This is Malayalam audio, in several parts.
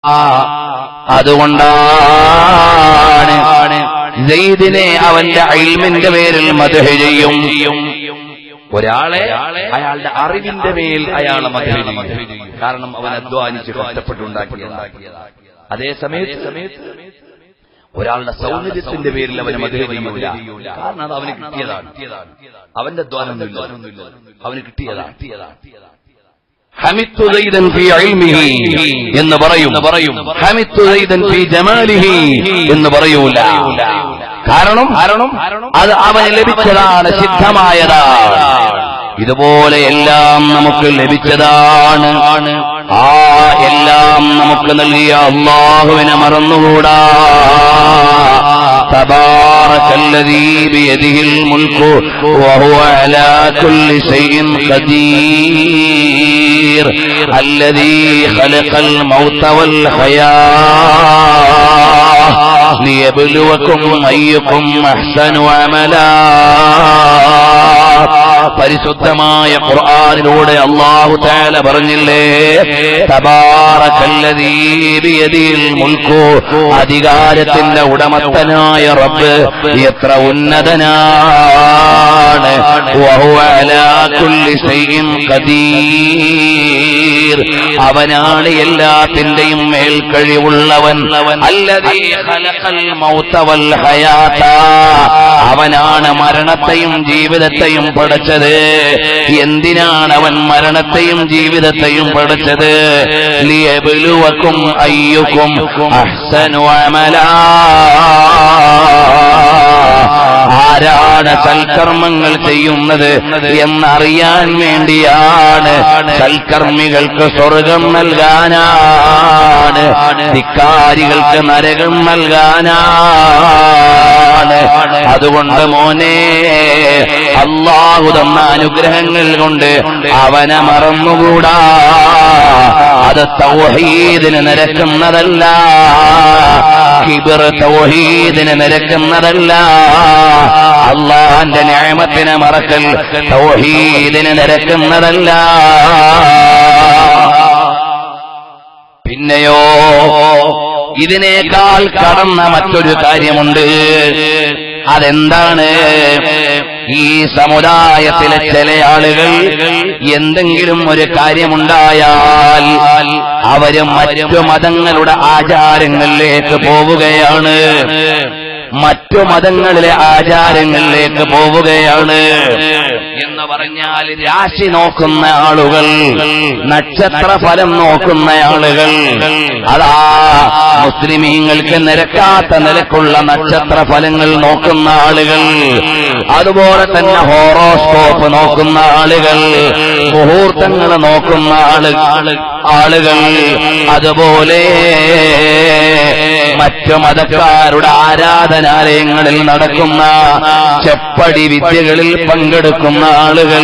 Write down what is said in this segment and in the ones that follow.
അതുകൊണ്ടാണ് സെയ്ദിനെ അവന്റെ അയിൽമിന്റെ പേരിൽ മധുഹ ചെയ്യും ഒരാളെ അയാളുടെ അറിവിന്റെ മേൽ അയാളെ മധുഹ ചെയ്യും കാരണം അവൻ അധ്വാനിച്ച് കഷ്ടപ്പെട്ടുണ്ടാക്കിയതാണ് അതേ സമയത്ത് സമയത്ത് ഒരാളുടെ സൗന്ദര്യത്തിന്റെ പേരിൽ അവന് മധുര ചെയ്യൂല കാരണം അത് അവന് കിട്ടിയതാണ് അവന്റെ ദ്വാരമൊന്നുമില്ല അവന് കിട്ടിയതാണ് ഹമിത്തു ദൈദൻ ഫി ഇൽമിഹി എന്ന് പറയും പറയും ഹമിത്തു ദൈദൻ ഫി ജമാലിഹി എന്ന് പറയൂല കാരണം കാരണം അത് അവന് ലഭിച്ചതാണ് സിദ്ധമായതാണ് ഇതുപോലെ എല്ലാം നമുക്ക് ലഭിച്ചതാണ് ആ എല്ലാം നമുക്ക് നൽകിയ അള്ളാഹുവിനെ മറന്നുകൂടാ تبارك الذي بيده الملك وهو على كل شيء قدير الذي خلق الموت والحياة ليبلوكم أيكم أحسن عملا പരിശുദ്ധമായ ഖുർആാനിലൂടെ അള്ളാഹു താല പറഞ്ഞില്ലേ തബാറക്കല്ലദീ ബിയദിൽ മുൽക്കു അധികാരത്തിന്റെ ഉടമസ്ഥനായ റബ്ബ് എത്ര ഉന്നതനാണ് വഹുവ അലാ കുല്ലി ശൈഇൻ ഖദീർ അവനാണ് എല്ലാത്തിന്റെയും മേൽ കഴിവുള്ളവൻ അല്ലദീ ഖലഖൽ മൗത വൽ ഹയാത അവനാണ് മരണത്തെയും ജീവിതത്തെയും പടച്ചത് എന്തിനാണ് അവൻ മരണത്തെയും ജീവിതത്തെയും പടച്ചത് ലിയബലുവക്കും അയ്യുക്കും അഹ്സനു അമലാ ആരാണ് സൽക്കർമ്മങ്ങൾ ചെയ്യുന്നത് എന്നറിയാൻ വേണ്ടിയാണ് സൽക്കർമ്മികൾക്ക് സ്വർഗം നൽകാനാണ് ധിക്കാരികൾക്ക് നരകം നൽകാനാണ് അതുകൊണ്ട് മോനെ അള്ളാഹു തന്ന അനുഗ്രഹങ്ങൾ കൊണ്ട് അവനെ മറന്നുകൂടാ അത് തൗഹീദിന് നിരക്കുന്നതല്ല കിബിർ തൗഹീദിന് നിരക്കുന്നതല്ല അള്ളാന്റെ ന്യായമത്തിനെ മറക്കൽ തൗഹീദിന് നിരക്കുന്നതല്ല പിന്നെയോ ഇതിനേക്കാൾ കടന്ന മറ്റൊരു കാര്യമുണ്ട് അതെന്താണ് ഈ സമുദായത്തിലെ ചില ആളുകൾ എന്തെങ്കിലും ഒരു കാര്യമുണ്ടായാൽ അവര് മറ്റു മതങ്ങളുടെ ആചാരങ്ങളിലേക്ക് പോവുകയാണ് മറ്റു മതങ്ങളിലെ ആചാരങ്ങളിലേക്ക് പോവുകയാണ് എന്ന് പറഞ്ഞാൽ രാശി നോക്കുന്ന ആളുകൾ നക്ഷത്ര ഫലം നോക്കുന്ന ആളുകൾ അതാ മുസ്ലിമീങ്ങൾക്ക് നിരക്കാത്ത നിലക്കുള്ള നക്ഷത്ര ഫലങ്ങൾ നോക്കുന്ന ആളുകൾ അതുപോലെ തന്നെ ഹോറോസ്കോപ്പ് നോക്കുന്ന ആളുകൾ മുഹൂർത്തങ്ങൾ നോക്കുന്ന ആള് ആളുകൾ അതുപോലെ മറ്റു മതക്കാരുടെ ആരാധനാലയങ്ങളിൽ നടക്കുന്ന ചെപ്പടി വിദ്യകളിൽ പങ്കെടുക്കുന്ന ആളുകൾ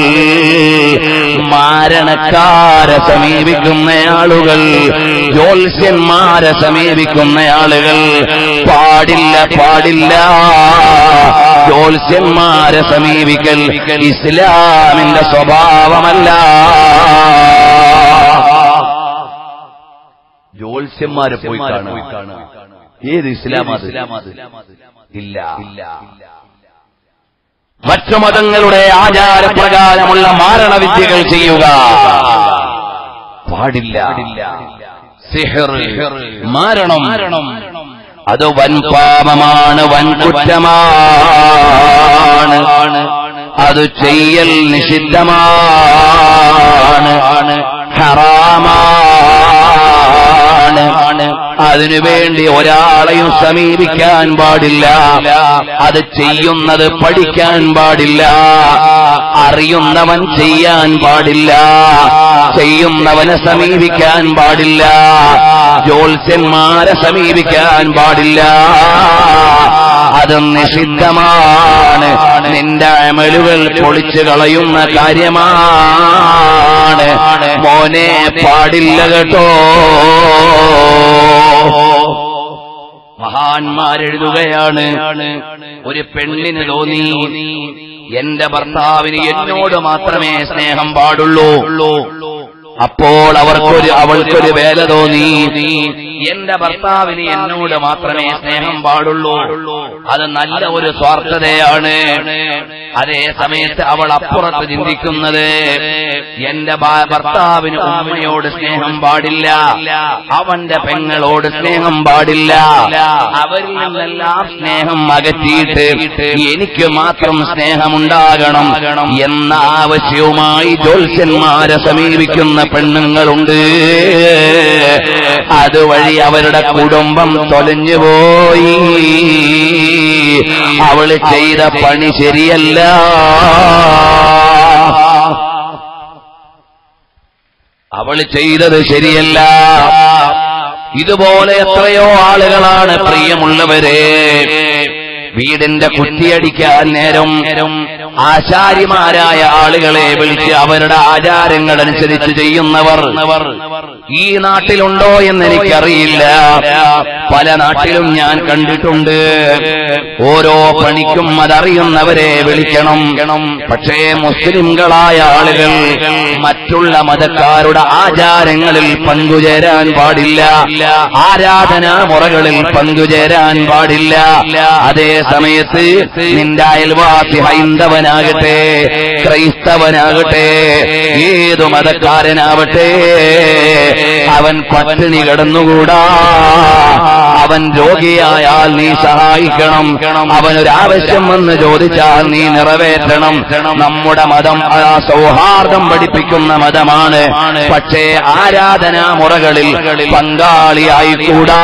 മാരണക്കാരെ സമീപിക്കുന്ന ആളുകൾ ജ്യോത്സ്യന്മാരെ സമീപിക്കുന്ന ആളുകൾ പാടില്ല പാടില്ല ജ്യോത്സ്യന്മാരെ സമീപിക്കൽ ഇസ്ലാമിന്റെ സ്വഭാവമല്ല ജ്യോത്സ്യന്മാരെ പോയി കാണുക ഏത് ഇസ്ലാം ഇല്ല ഇല്ല മറ്റു മതങ്ങളുടെ ആചാരപ്രകാരമുള്ള മാരണവിദ്യകൾ ചെയ്യുക പാടില്ല സിഹർ മാരണം അത് വൻ പാപമാണ് വൻ കുറ്റമാണ് അത് ചെയ്യൽ നിഷിദ്ധമാണ് ഹറാമാണ് അതിനുവേണ്ടി ഒരാളെയും സമീപിക്കാൻ പാടില്ല അത് ചെയ്യുന്നത് പഠിക്കാൻ പാടില്ല അറിയുന്നവൻ ചെയ്യാൻ പാടില്ല ചെയ്യുന്നവനെ സമീപിക്കാൻ പാടില്ല ജ്യോത്സ്യന്മാരെ സമീപിക്കാൻ പാടില്ല അത് നിഷിദ്ധമാണ് നിന്റെ അമലുകൾ പൊളിച്ചു കളയുന്ന കാര്യമാണ് മോനെ പാടില്ല കേട്ടോ മഹാന്മാരെഴുതുകയാണ് ഒരു പെണ്ണിന് തോന്നി എന്റെ ഭർത്താവിന് എന്നോട് മാത്രമേ സ്നേഹം പാടുള്ളൂ അപ്പോൾ അവർക്കൊരു അവൾക്കൊരു വേല തോന്നി എന്റെ ഭർത്താവിന് എന്നോട് മാത്രമേ സ്നേഹം പാടുള്ളൂ അത് നല്ല ഒരു സ്വാർത്ഥതയാണ് അതേ സമയത്ത് അവൾ അപ്പുറത്ത് ചിന്തിക്കുന്നത് എന്റെ ഭാ- ഭർത്താവിന് ഉമ്മയോട് സ്നേഹം പാടില്ല അവന്റെ പെങ്ങളോട് സ്നേഹം പാടില്ല അവരിൽ നിന്നെല്ലാം സ്നേഹം അകറ്റിയിട്ട് എനിക്ക് മാത്രം സ്നേഹമുണ്ടാകണം എന്ന ആവശ്യവുമായി ജ്യോത്സ്യന്മാരെ സമീപിക്കുന്ന പെണ്ണുങ്ങളുണ്ട് അതുവഴി അവരുടെ കുടുംബം തൊലഞ്ഞുപോയി അവള് ചെയ്ത പണി ശരിയല്ല അവള് ചെയ്തത് ശരിയല്ല ഇതുപോലെ എത്രയോ ആളുകളാണ് പ്രിയമുള്ളവരെ വീടിന്റെ കുറ്റിയടിക്കാൻ നേരം ആചാര്യമാരായ ആളുകളെ വിളിച്ച് അവരുടെ ആചാരങ്ങൾ അനുസരിച്ച് ചെയ്യുന്നവർ ഈ നാട്ടിലുണ്ടോ എന്ന് എനിക്കറിയില്ല പല നാട്ടിലും ഞാൻ കണ്ടിട്ടുണ്ട് ഓരോ പണിക്കും അതറിയുന്നവരെ വിളിക്കണം പക്ഷേ മുസ്ലിംകളായ ആളുകൾ മറ്റുള്ള മതക്കാരുടെ ആചാരങ്ങളിൽ പങ്കുചേരാൻ പാടില്ല ആരാധനാ മുറകളിൽ പങ്കുചേരാൻ പാടില്ല അതേ സമയത്ത് നിന്റെ അയൽവാസി ഹൈന്ദവനാകട്ടെ ക്രൈസ്തവനാകട്ടെ ഏതു മതക്കാരനാവട്ടെ അവൻ പട്ടിണി കിടന്നുകൂടാ അവൻ രോഗിയായാൽ നീ സഹായിക്കണം അവനൊരാവശ്യം വന്ന് ചോദിച്ചാൽ നീ നിറവേറ്റണം നമ്മുടെ മതം ആ സൗഹാർദ്ദം പഠിപ്പിക്കുന്ന മതമാണ് പക്ഷേ ആരാധനാ മുറകളിൽ പങ്കാളിയായിക്കൂടാ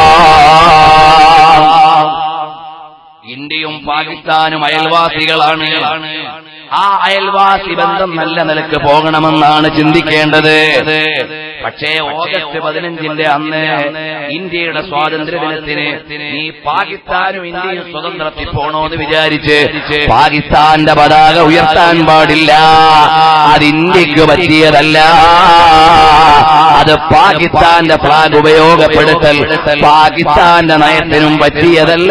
ഇന്ത്യയും പാകിസ്ഥാനും അയൽവാസികളാണ് ആ അയൽവാസി ബന്ധം നല്ല നിലക്ക് പോകണമെന്നാണ് ചിന്തിക്കേണ്ടത് പക്ഷേ ഓഗസ്റ്റ് പതിനഞ്ചിന്റെ അന്ന് ഇന്ത്യയുടെ സ്വാതന്ത്ര്യ ദിനത്തിന് നീ പാകിസ്ഥാനും ഇന്ത്യയും സ്വതന്ത്രത്തിൽ പോണോന്ന് വിചാരിച്ച് പാകിസ്ഥാന്റെ പതാക ഉയർത്താൻ പാടില്ല അത് ഇന്ത്യക്ക് പറ്റിയതല്ല അത് പാകിസ്ഥാന്റെ ഫ്ലാഗ് ഉപയോഗപ്പെടുത്തൽ പാകിസ്ഥാന്റെ നയത്തിനും പറ്റിയതല്ല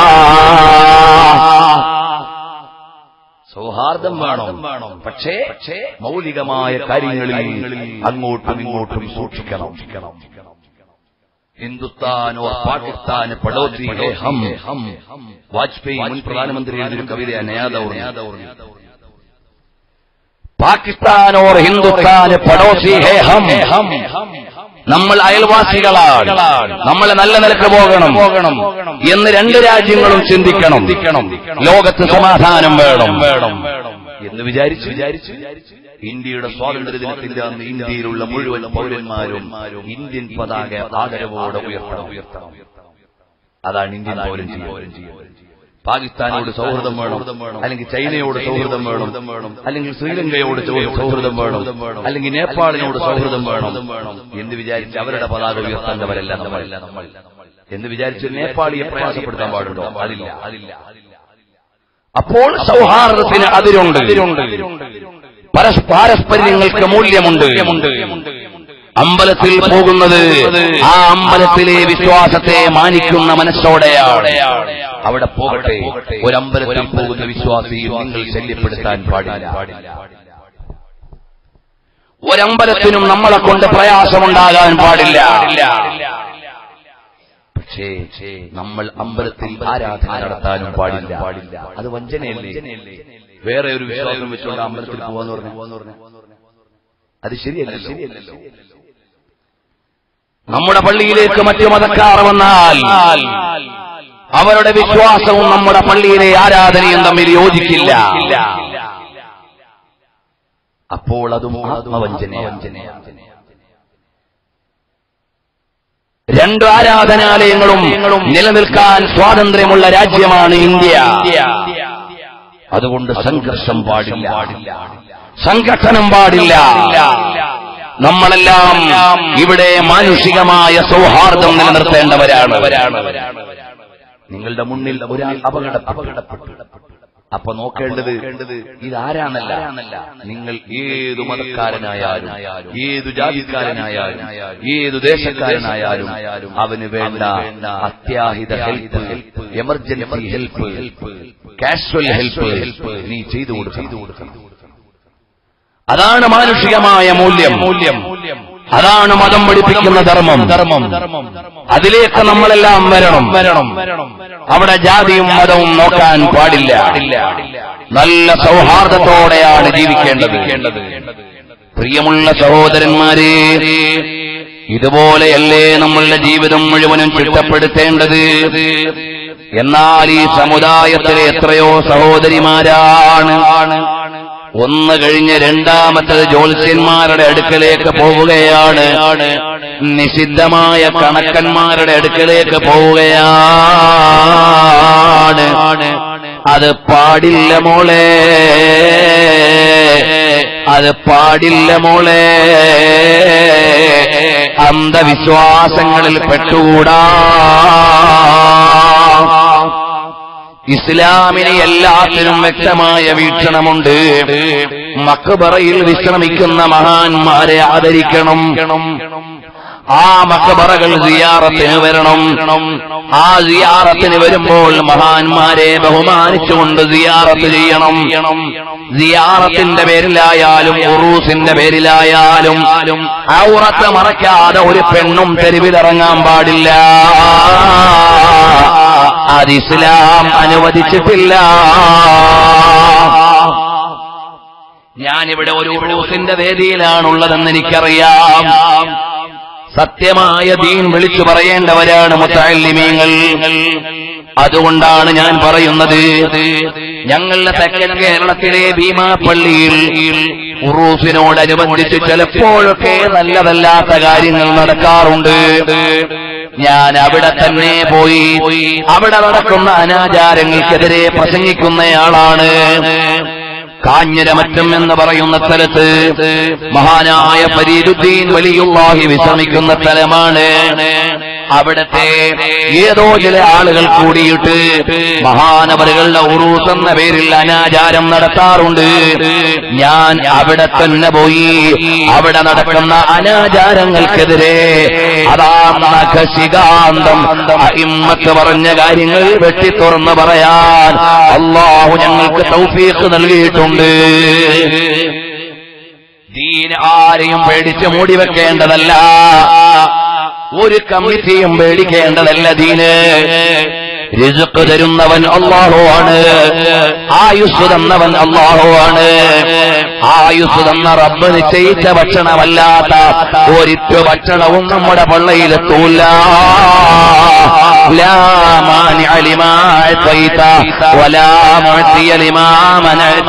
സൗഹാർദ്ദം വേണം പക്ഷേ മൗലികമായ കാര്യങ്ങളിൽ അങ്ങോട്ടും ഇങ്ങോട്ടും സൂക്ഷിക്കണം ഹിന്ദുസ്ഥാനോ പാകിസ്ഥാൻ പടോത്രി ഹേ ഹം വാജ്പേയി മുൻ പ്രധാനമന്ത്രി എഴുതിയൊരു കവിതയാണ് യാദവ് പാകിസ്ഥാൻ ഓർ ഹിന്ദുസ്ഥാൻ പടോസി ഹേ ഹം നമ്മൾ അയൽവാസികളാണ് നമ്മൾ നല്ല നിലക്ക് പോകണം പോകണം എന്ന് രണ്ട് രാജ്യങ്ങളും ചിന്തിക്കണം ലോകത്ത് സമാധാനം വേണം വേണം എന്ന് വിചാരിച്ചു വിചാരിച്ചു ഇന്ത്യയുടെ സ്വാതന്ത്ര്യ ദിനത്തിന്റെ അന്ന് ഇന്ത്യയിലുള്ള മുഴുവൻ പൗരന്മാരും ഇന്ത്യൻ പതാക ആദരവോടെ ഉയർത്തണം ഉയർത്തണം അതാണ് ഇന്ത്യൻ പൗരൻ ചെയ്യുന്നത് പാകിസ്ഥാനോട് സൗഹൃദം വേണം അല്ലെങ്കിൽ ചൈനയോട് സൗഹൃദം വേണം അല്ലെങ്കിൽ ശ്രീലങ്കയോട് ചൗ- സൗഹൃദം വേണം അല്ലെങ്കിൽ നേപ്പാളിനോട് സൗഹൃദം വേണം എന്ന് വിചാരിച്ച് അവരുടെ പതാക ഉയർത്തേണ്ടവരല്ല നമ്മളല്ല നമ്മൾ എന്ന് വിചാരിച്ച് നേപ്പാളിയെ പ്രയാസപ്പെടുത്താൻ പാടുണ്ടോ അതില്ല അതില്ല അപ്പോൾ സൗഹാർദ്ദത്തിന് അതിരുണ്ട് പരസ് പാരസ്പര്യങ്ങൾക്ക് മൂല്യമുണ്ട് അമ്പലത്തിൽ പോകുന്നത് ആ അമ്പലത്തിലെ വിശ്വാസത്തെ മാനിക്കുന്ന മനസ്സോടെയാണ് അവിടെ പോകട്ടെ ഒരമ്പലത്തിൽ പോകുന്ന വിശ്വാസിയും നിങ്ങൾ ശല്യപ്പെടുത്താൻ പാടില്ല ഒരമ്പലത്തിനും നമ്മളെ കൊണ്ട് പ്രയാസമുണ്ടാകാൻ പാടില്ല പക്ഷേ നമ്മൾ അമ്പലത്തിൽ ആരാധന നടത്താനും പാടില്ല അത് വഞ്ചനയല്ലേ വേറെ ഒരു വിശ്വാസം വെച്ചുകൊണ്ട് അമ്പലത്തിൽ പോവാന്ന് പറഞ്ഞു അത് ശരിയല്ല ശരിയല്ലല്ലോ നമ്മുടെ പള്ളിയിലേക്ക് മറ്റു മതക്കാർ വന്നാൽ അവരുടെ വിശ്വാസവും നമ്മുടെ പള്ളിയിലെ ആരാധനയും തമ്മിൽ യോജിക്കില്ല അപ്പോൾ അതും ആത്മവഞ്ചനയാണ് രണ്ട് ആരാധനാലയങ്ങളും നിലനിൽക്കാൻ സ്വാതന്ത്ര്യമുള്ള രാജ്യമാണ് ഇന്ത്യ അതുകൊണ്ട് സംഘർഷം പാടില്ല സംഘട്ടനം പാടില്ല നമ്മളെല്ലാം ഇവിടെ മാനുഷികമായ സൗഹാർദ്ദം നിലനിർത്തേണ്ടവരാണ് നിങ്ങളുടെ മുന്നിൽ ഒരാൾ അപകടപ്പെട്ടു അപ്പൊ നോക്കേണ്ടത് ഇതാരാന്നല്ല നിങ്ങൾ ഏതു മതക്കാരനായാലും ഏതു ജാതിക്കാരനായാലും ഏതു ദേശക്കാരനായാലും അവന് വേണ്ട അത്യാഹിത help emergency help casual help നീ ചെയ്തു കൊടുക്കണം അതാണ് മാനുഷികമായ മൂല്യം മൂല്യം അതാണ് മതം പഠിപ്പിക്കുന്ന ധർമ്മം ധർമ്മം അതിലേക്ക് നമ്മളെല്ലാം വരണം വരണം അവിടെ ജാതിയും മതവും നോക്കാൻ പാടില്ല നല്ല സൗഹാർദ്ദത്തോടെയാണ് ജീവിക്കേണ്ടത് പ്രിയമുള്ള സഹോദരന്മാരെ ഇതുപോലെയല്ലേ നമ്മളുടെ ജീവിതം മുഴുവനും ചിട്ടപ്പെടുത്തേണ്ടത് എന്നാൽ ഈ സമുദായത്തിലെ എത്രയോ സഹോദരിമാരാണ് ഒന്ന് കഴിഞ്ഞ് രണ്ടാമത്തത് ജ്യോത്സ്യന്മാരുടെ അടുക്കലേക്ക് പോവുകയാണ് നിഷിദ്ധമായ കണക്കന്മാരുടെ അടുക്കലേക്ക് പോവുകയാണ് അത് പാടില്ല മോളെ അത് പാടില്ല മോളെ അന്ധവിശ്വാസങ്ങളിൽ പെട്ടുകൂടാ ഇസ്ലാമിന് എല്ലാത്തിനും വ്യക്തമായ വീക്ഷണമുണ്ട് മക്ബറയിൽ വിശ്രമിക്കുന്ന മഹാന്മാരെ ആദരിക്കണം ആ മക്ബറകൾ സിയാറത്തിന് വരണം ആ സിയാറത്തിന് വരുമ്പോൾ മഹാന്മാരെ ബഹുമാനിച്ചുകൊണ്ട് സിയാറത്ത് ചെയ്യണം സിയാറത്തിന്റെ പേരിലായാലും ഉറൂസിന്റെ പേരിലായാലും ഔറത്ത് മറയ്ക്കാതെ ഒരു പെണ്ണും തെരുവിലിറങ്ങാൻ പാടില്ല അത് ഇസ്ലാം അനുവദിച്ചിട്ടില്ല ഞാനിവിടെ ഒരു ഉറൂസിന്റെ വേദിയിലാണുള്ളതെന്ന് എനിക്കറിയാം സത്യമായ ദീൻ വിളിച്ചു പറയേണ്ടവരാണ് മുത്തല്ലിമീങ്ങൾ അതുകൊണ്ടാണ് ഞാൻ പറയുന്നത് ഞങ്ങളുടെ തെക്കൻ കേരളത്തിലെ ഭീമാപ്പള്ളിയിൽ ഉറൂസിനോടനുബന്ധിച്ച് ചിലപ്പോഴൊക്കെ നല്ലതല്ലാത്ത കാര്യങ്ങൾ നടക്കാറുണ്ട് ഞാൻ അവിടെ തന്നെ പോയി അവിടെ നടക്കുന്ന അനാചാരങ്ങൾക്കെതിരെ പ്രസംഗിക്കുന്നയാളാണ് കാഞ്ഞിരമറ്റം എന്ന് പറയുന്ന സ്ഥലത്ത് മഹാനായ ഫരീദുദ്ദീൻ വലിയുള്ളാഹി വിശ്രമിക്കുന്ന സ്ഥലമാണ് അവിടത്തെ ഏതോ ചില ആളുകൾ കൂടിയിട്ട് മഹാനവറുകളുടെ ഉറൂസ് എന്ന പേരിൽ അനാചാരം നടത്താറുണ്ട് ഞാൻ അവിടെ തന്നെ പോയി അവിടെ നടക്കുന്ന അനാചാരങ്ങൾക്കെതിരെ അതാ നഖശികാന്തം അയിമ്മത്ത് പറഞ്ഞ കാര്യങ്ങൾ വെട്ടിത്തുറന്ന് പറയാൻ അള്ളാഹു ഞങ്ങൾക്ക് തൗഫീഖ് നൽകിയിട്ടുണ്ട് ദീൻ ആരെയും പേടിച്ച് മൂടി വെക്കേണ്ടതല്ല ഒരു കമ്മിറ്റിയും പേടിക്കേണ്ടതല്ല ദീന് റിസുക്ക് തരുന്നവൻ അള്ളാഹു ആണ് ആയുസ് തന്നവൻ അള്ളാഹു ആണ് ആയുസ് തന്ന റബ്ബ് നിശ്ചയിച്ച ഭക്ഷണമല്ലാത്ത ഒരിറ്റു ഭക്ഷണവും നമ്മുടെ പള്ളയിലെത്തൂല لا مانع لما أعطيت ولا معطي لما منعت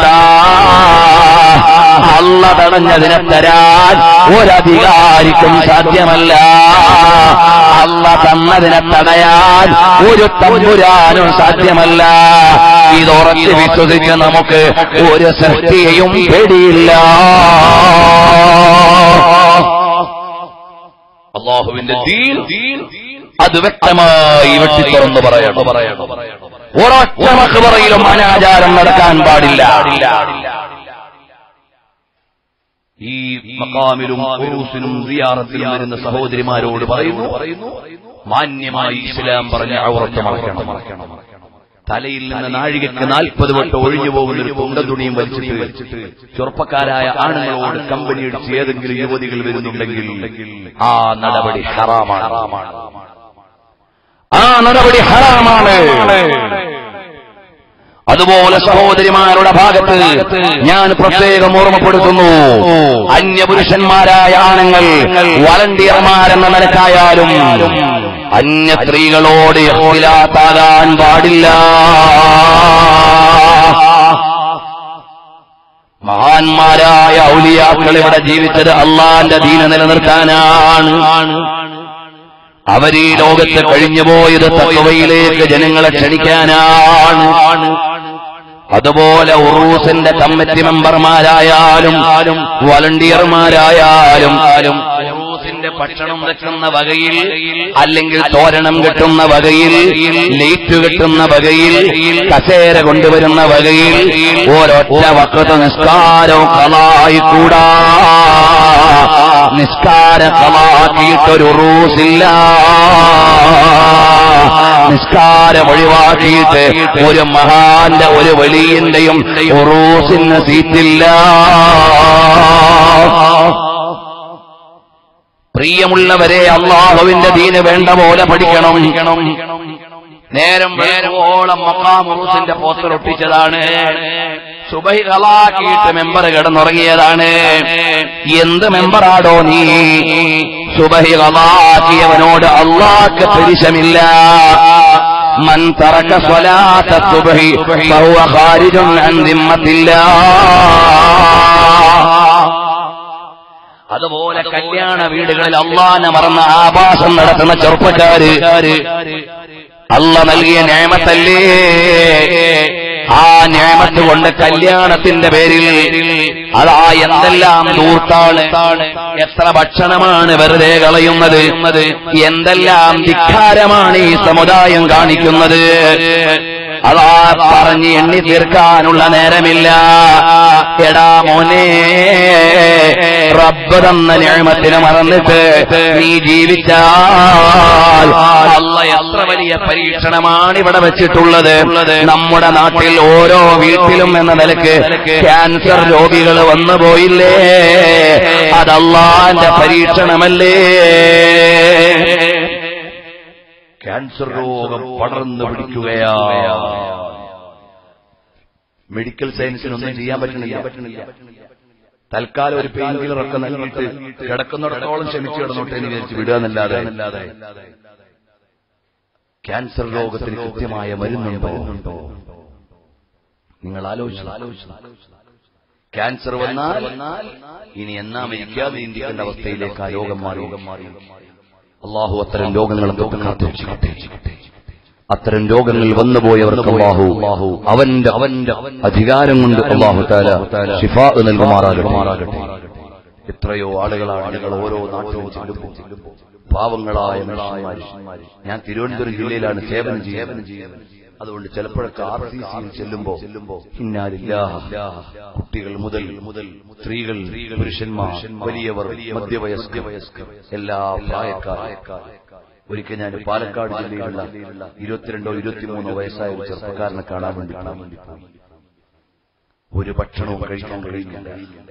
അല്ല തടഞ്ഞതിനെ തരാൻ ഒരധികാരിക്കും സാധ്യമല്ല അല്ല തന്നതിനെ തടയാൻ ഒരു തമ്പുരാനും സാധ്യമല്ല ഇതുറച്ച് വിശ്വസിച്ച് നമുക്ക് ഒരു സൃഷ്ടിയെയും പേടിയില്ല അള്ളാഹുവിന്റെ ദീൻ അത് വ്യക്തമായി വെട്ടി തുറന്നു പറയണം ഒരൊറ്റ മക്ബറയിലും അനാചാരം നടക്കാൻ പാടില്ല ഈ മക്കാമിലും ഉറൂസിനും സിയാറത്തിലും വരുന്ന സഹോദരിമാരോട് പറയുന്നു മാന്യമായി ഇസ്ലാം പറഞ്ഞ ഔറത്ത് മറക്കണം തലയിൽ നിന്ന് നാഴികയ്ക്ക് നാൽപ്പത് വട്ടം ഒഴിഞ്ഞു പോകുന്ന ഒരു തുണ്ട തുണിയും വലിച്ചിട്ട് ചെറുപ്പക്കാരായ ആണുങ്ങളോട് കമ്പനി അടിച്ച് ഏതെങ്കിലും യുവതികൾ വരുന്നുണ്ടെങ്കിൽ ആ നടപടി ഹറാമാണ് ആ നടപടി ഹറാമാണ് അതുപോലെ സഹോദരിമാരുടെ ഭാഗത്ത് ഞാൻ പ്രത്യേകം ഓർമ്മപ്പെടുത്തുന്നു അന്യപുരുഷന്മാരായ ആണുങ്ങൾ വളണ്ടിയർമാരെന്ന നിലക്കായാലും അന്യ സ്ത്രീകളോട് ഇഖ്തിലാത്താകാൻ പാടില്ല മഹാന്മാരായ ഔലിയാക്കൾ ഇവിടെ ജീവിച്ചത് അള്ളാന്റെ ദീന നിലനിർത്താനാണ് അവർ ഈ ലോകത്ത് കഴിഞ്ഞുപോയത് തത്വയിലേക്ക് ജനങ്ങളെ ക്ഷണിക്കാനാണ് അതുപോലെ ഉറൂസിന്റെ കമ്മിറ്റി മെമ്പർമാരായാലും വളണ്ടിയർമാരായാലും ഉറൂസിന്റെ ഭക്ഷണം വെക്കുന്ന വകയിൽ അല്ലെങ്കിൽ തോരണം കിട്ടുന്ന വകയിൽ ലൈറ്റ് കിട്ടുന്ന വകയിൽ കസേര കൊണ്ടുവരുന്ന വകയിൽ ഓരൊറ്റ വക്കത്ത് നിസ്കാരവും കളായി കൂടാ നിസ്കാര കളാക്കിയിട്ടൊരു റൂസില്ല നിസ്കാരം ഒഴിവാക്കിയിട്ട് ഒരു മഹാന്റെ ഒരു വലിയന്റെയും ഉറൂസിന് സീറ്റില്ല പ്രിയമുള്ളവരെ അള്ളാഹുവിന്റെ ദീന് വേണ്ട പോലെ പഠിക്കണം നേരം വേറോളം മക്കാമുറുസിന്റെ പോസ്റ്റർ ഒട്ടിച്ചതാണ് സുബഹി കളാക്കിയിട്ട് മെമ്പർ കിടന്നുറങ്ങിയതാണ് എന്ത് മെമ്പറാടോ നീ സുബഹി കളാക്കിയവനോട് അള്ളാഹ്ക്ക് പരിശമില്ല من ترك صلاة الصبح فهو خارج عن ذمة الله അതുപോലെ കല്യാണ വീടുകളിൽ അള്ളാനെ മറന്ന ആഭാസം നടത്തുന്ന ചെറുപ്പക്കാര് അല്ല നൽകിയ ന്യായമത്തല്ലേ ആ ന്യായമത്ത് കൊണ്ട് കല്യാണത്തിന്റെ പേരിൽ അതാ എന്തെല്ലാം ദൂർത്താണ് എത്ര ഭക്ഷണമാണ് വെറുതെ കളയുന്നത് എന്തെല്ലാം ധിക്കാരമാണ് ഈ സമുദായം കാണിക്കുന്നത് അതാ പറഞ്ഞ് എണ്ണി തീർക്കാനുള്ള നേരമില്ല എടാ മോനെ റബ്ബ് തന്ന ഞാമത്തിനെ മറന്നിട്ട് നീ ജീവിച്ചാൽ അല്ല എത്ര വലിയ പരീക്ഷണമാണ് ഇവിടെ വെച്ചിട്ടുള്ളത് നമ്മുടെ നാട്ടിൽ ഓരോ വീട്ടിലും എന്ന നിലക്ക് ക്യാൻസർ രോഗികൾ വന്നു പോയില്ലേ അതല്ലാന്റെ പരീക്ഷണമല്ലേ ക്യാൻസർ രോഗം പടർന്നു പിടിക്കുകയാ മെഡിക്കൽ സയൻസിനൊന്നും ചെയ്യാൻ പറ്റണില്ല തൽക്കാലം ഒരു പെയിൻ കില്ലർ ഒക്കെ നൽകിയിട്ട് കിടക്കുന്നിടത്തോളം ക്ഷമിച്ചു കിടന്നോട്ടെ എന്ന് വിചാരിച്ച് വിടുക എന്നല്ലാതെ ക്യാൻസർ രോഗത്തിന് കൃത്യമായ മരുന്നുണ്ടോ നിങ്ങൾ ആലോചിച്ചു ക്യാൻസർ വന്നാൽ ഇനി എന്നാ മരിക്കാതെ ഇരിക്കേണ്ട അവസ്ഥയിലേക്ക് ആ രോഗം മാറി അള്ളാഹു അത്തരം രോഗങ്ങളെ തൊട്ട് കാത്തിരിക്കട്ടെ അത്തരം രോഗങ്ങൾ വന്നുപോയവർക്ക് അള്ളാഹു അവന്റെ അവന്റെ അധികാരം കൊണ്ട് അള്ളാഹു താല ഷിഫാ നൽകുമാറാകട്ടെ എത്രയോ ആളുകളാണ് ആളുകൾ ഓരോ നാട്ടിലും ചെല്ലുമ്പോൾ പാവങ്ങളായ മനുഷ്യന്മാർ ഞാൻ തിരുവനന്തപുരം ജില്ലയിലാണ് സേവനം ചെയ്യുന്നത് അതുകൊണ്ട് ചിലപ്പോഴൊക്കെ ആർ സി സിയിൽ ചെല്ലുമ്പോ ഇന്നാലില്ല കുട്ടികൾ മുതൽ മുതൽ സ്ത്രീകൾ പുരുഷന്മാർ വലിയവർ മധ്യവയസ്ക വയസ്കർ എല്ലാ പ്രായക്കാർ ഒരിക്കൽ ഞാൻ പാലക്കാട് ജില്ലയിലുള്ള ഇരുപത്തിരണ്ടോ ഇരുപത്തിമൂന്നോ വയസ്സായ ഒരു ചെറുപ്പക്കാരനെ കാണാൻ വേണ്ടി പോയി ഒരു ഭക്ഷണവും കഴിക്കാൻ കഴിയുന്നില്ല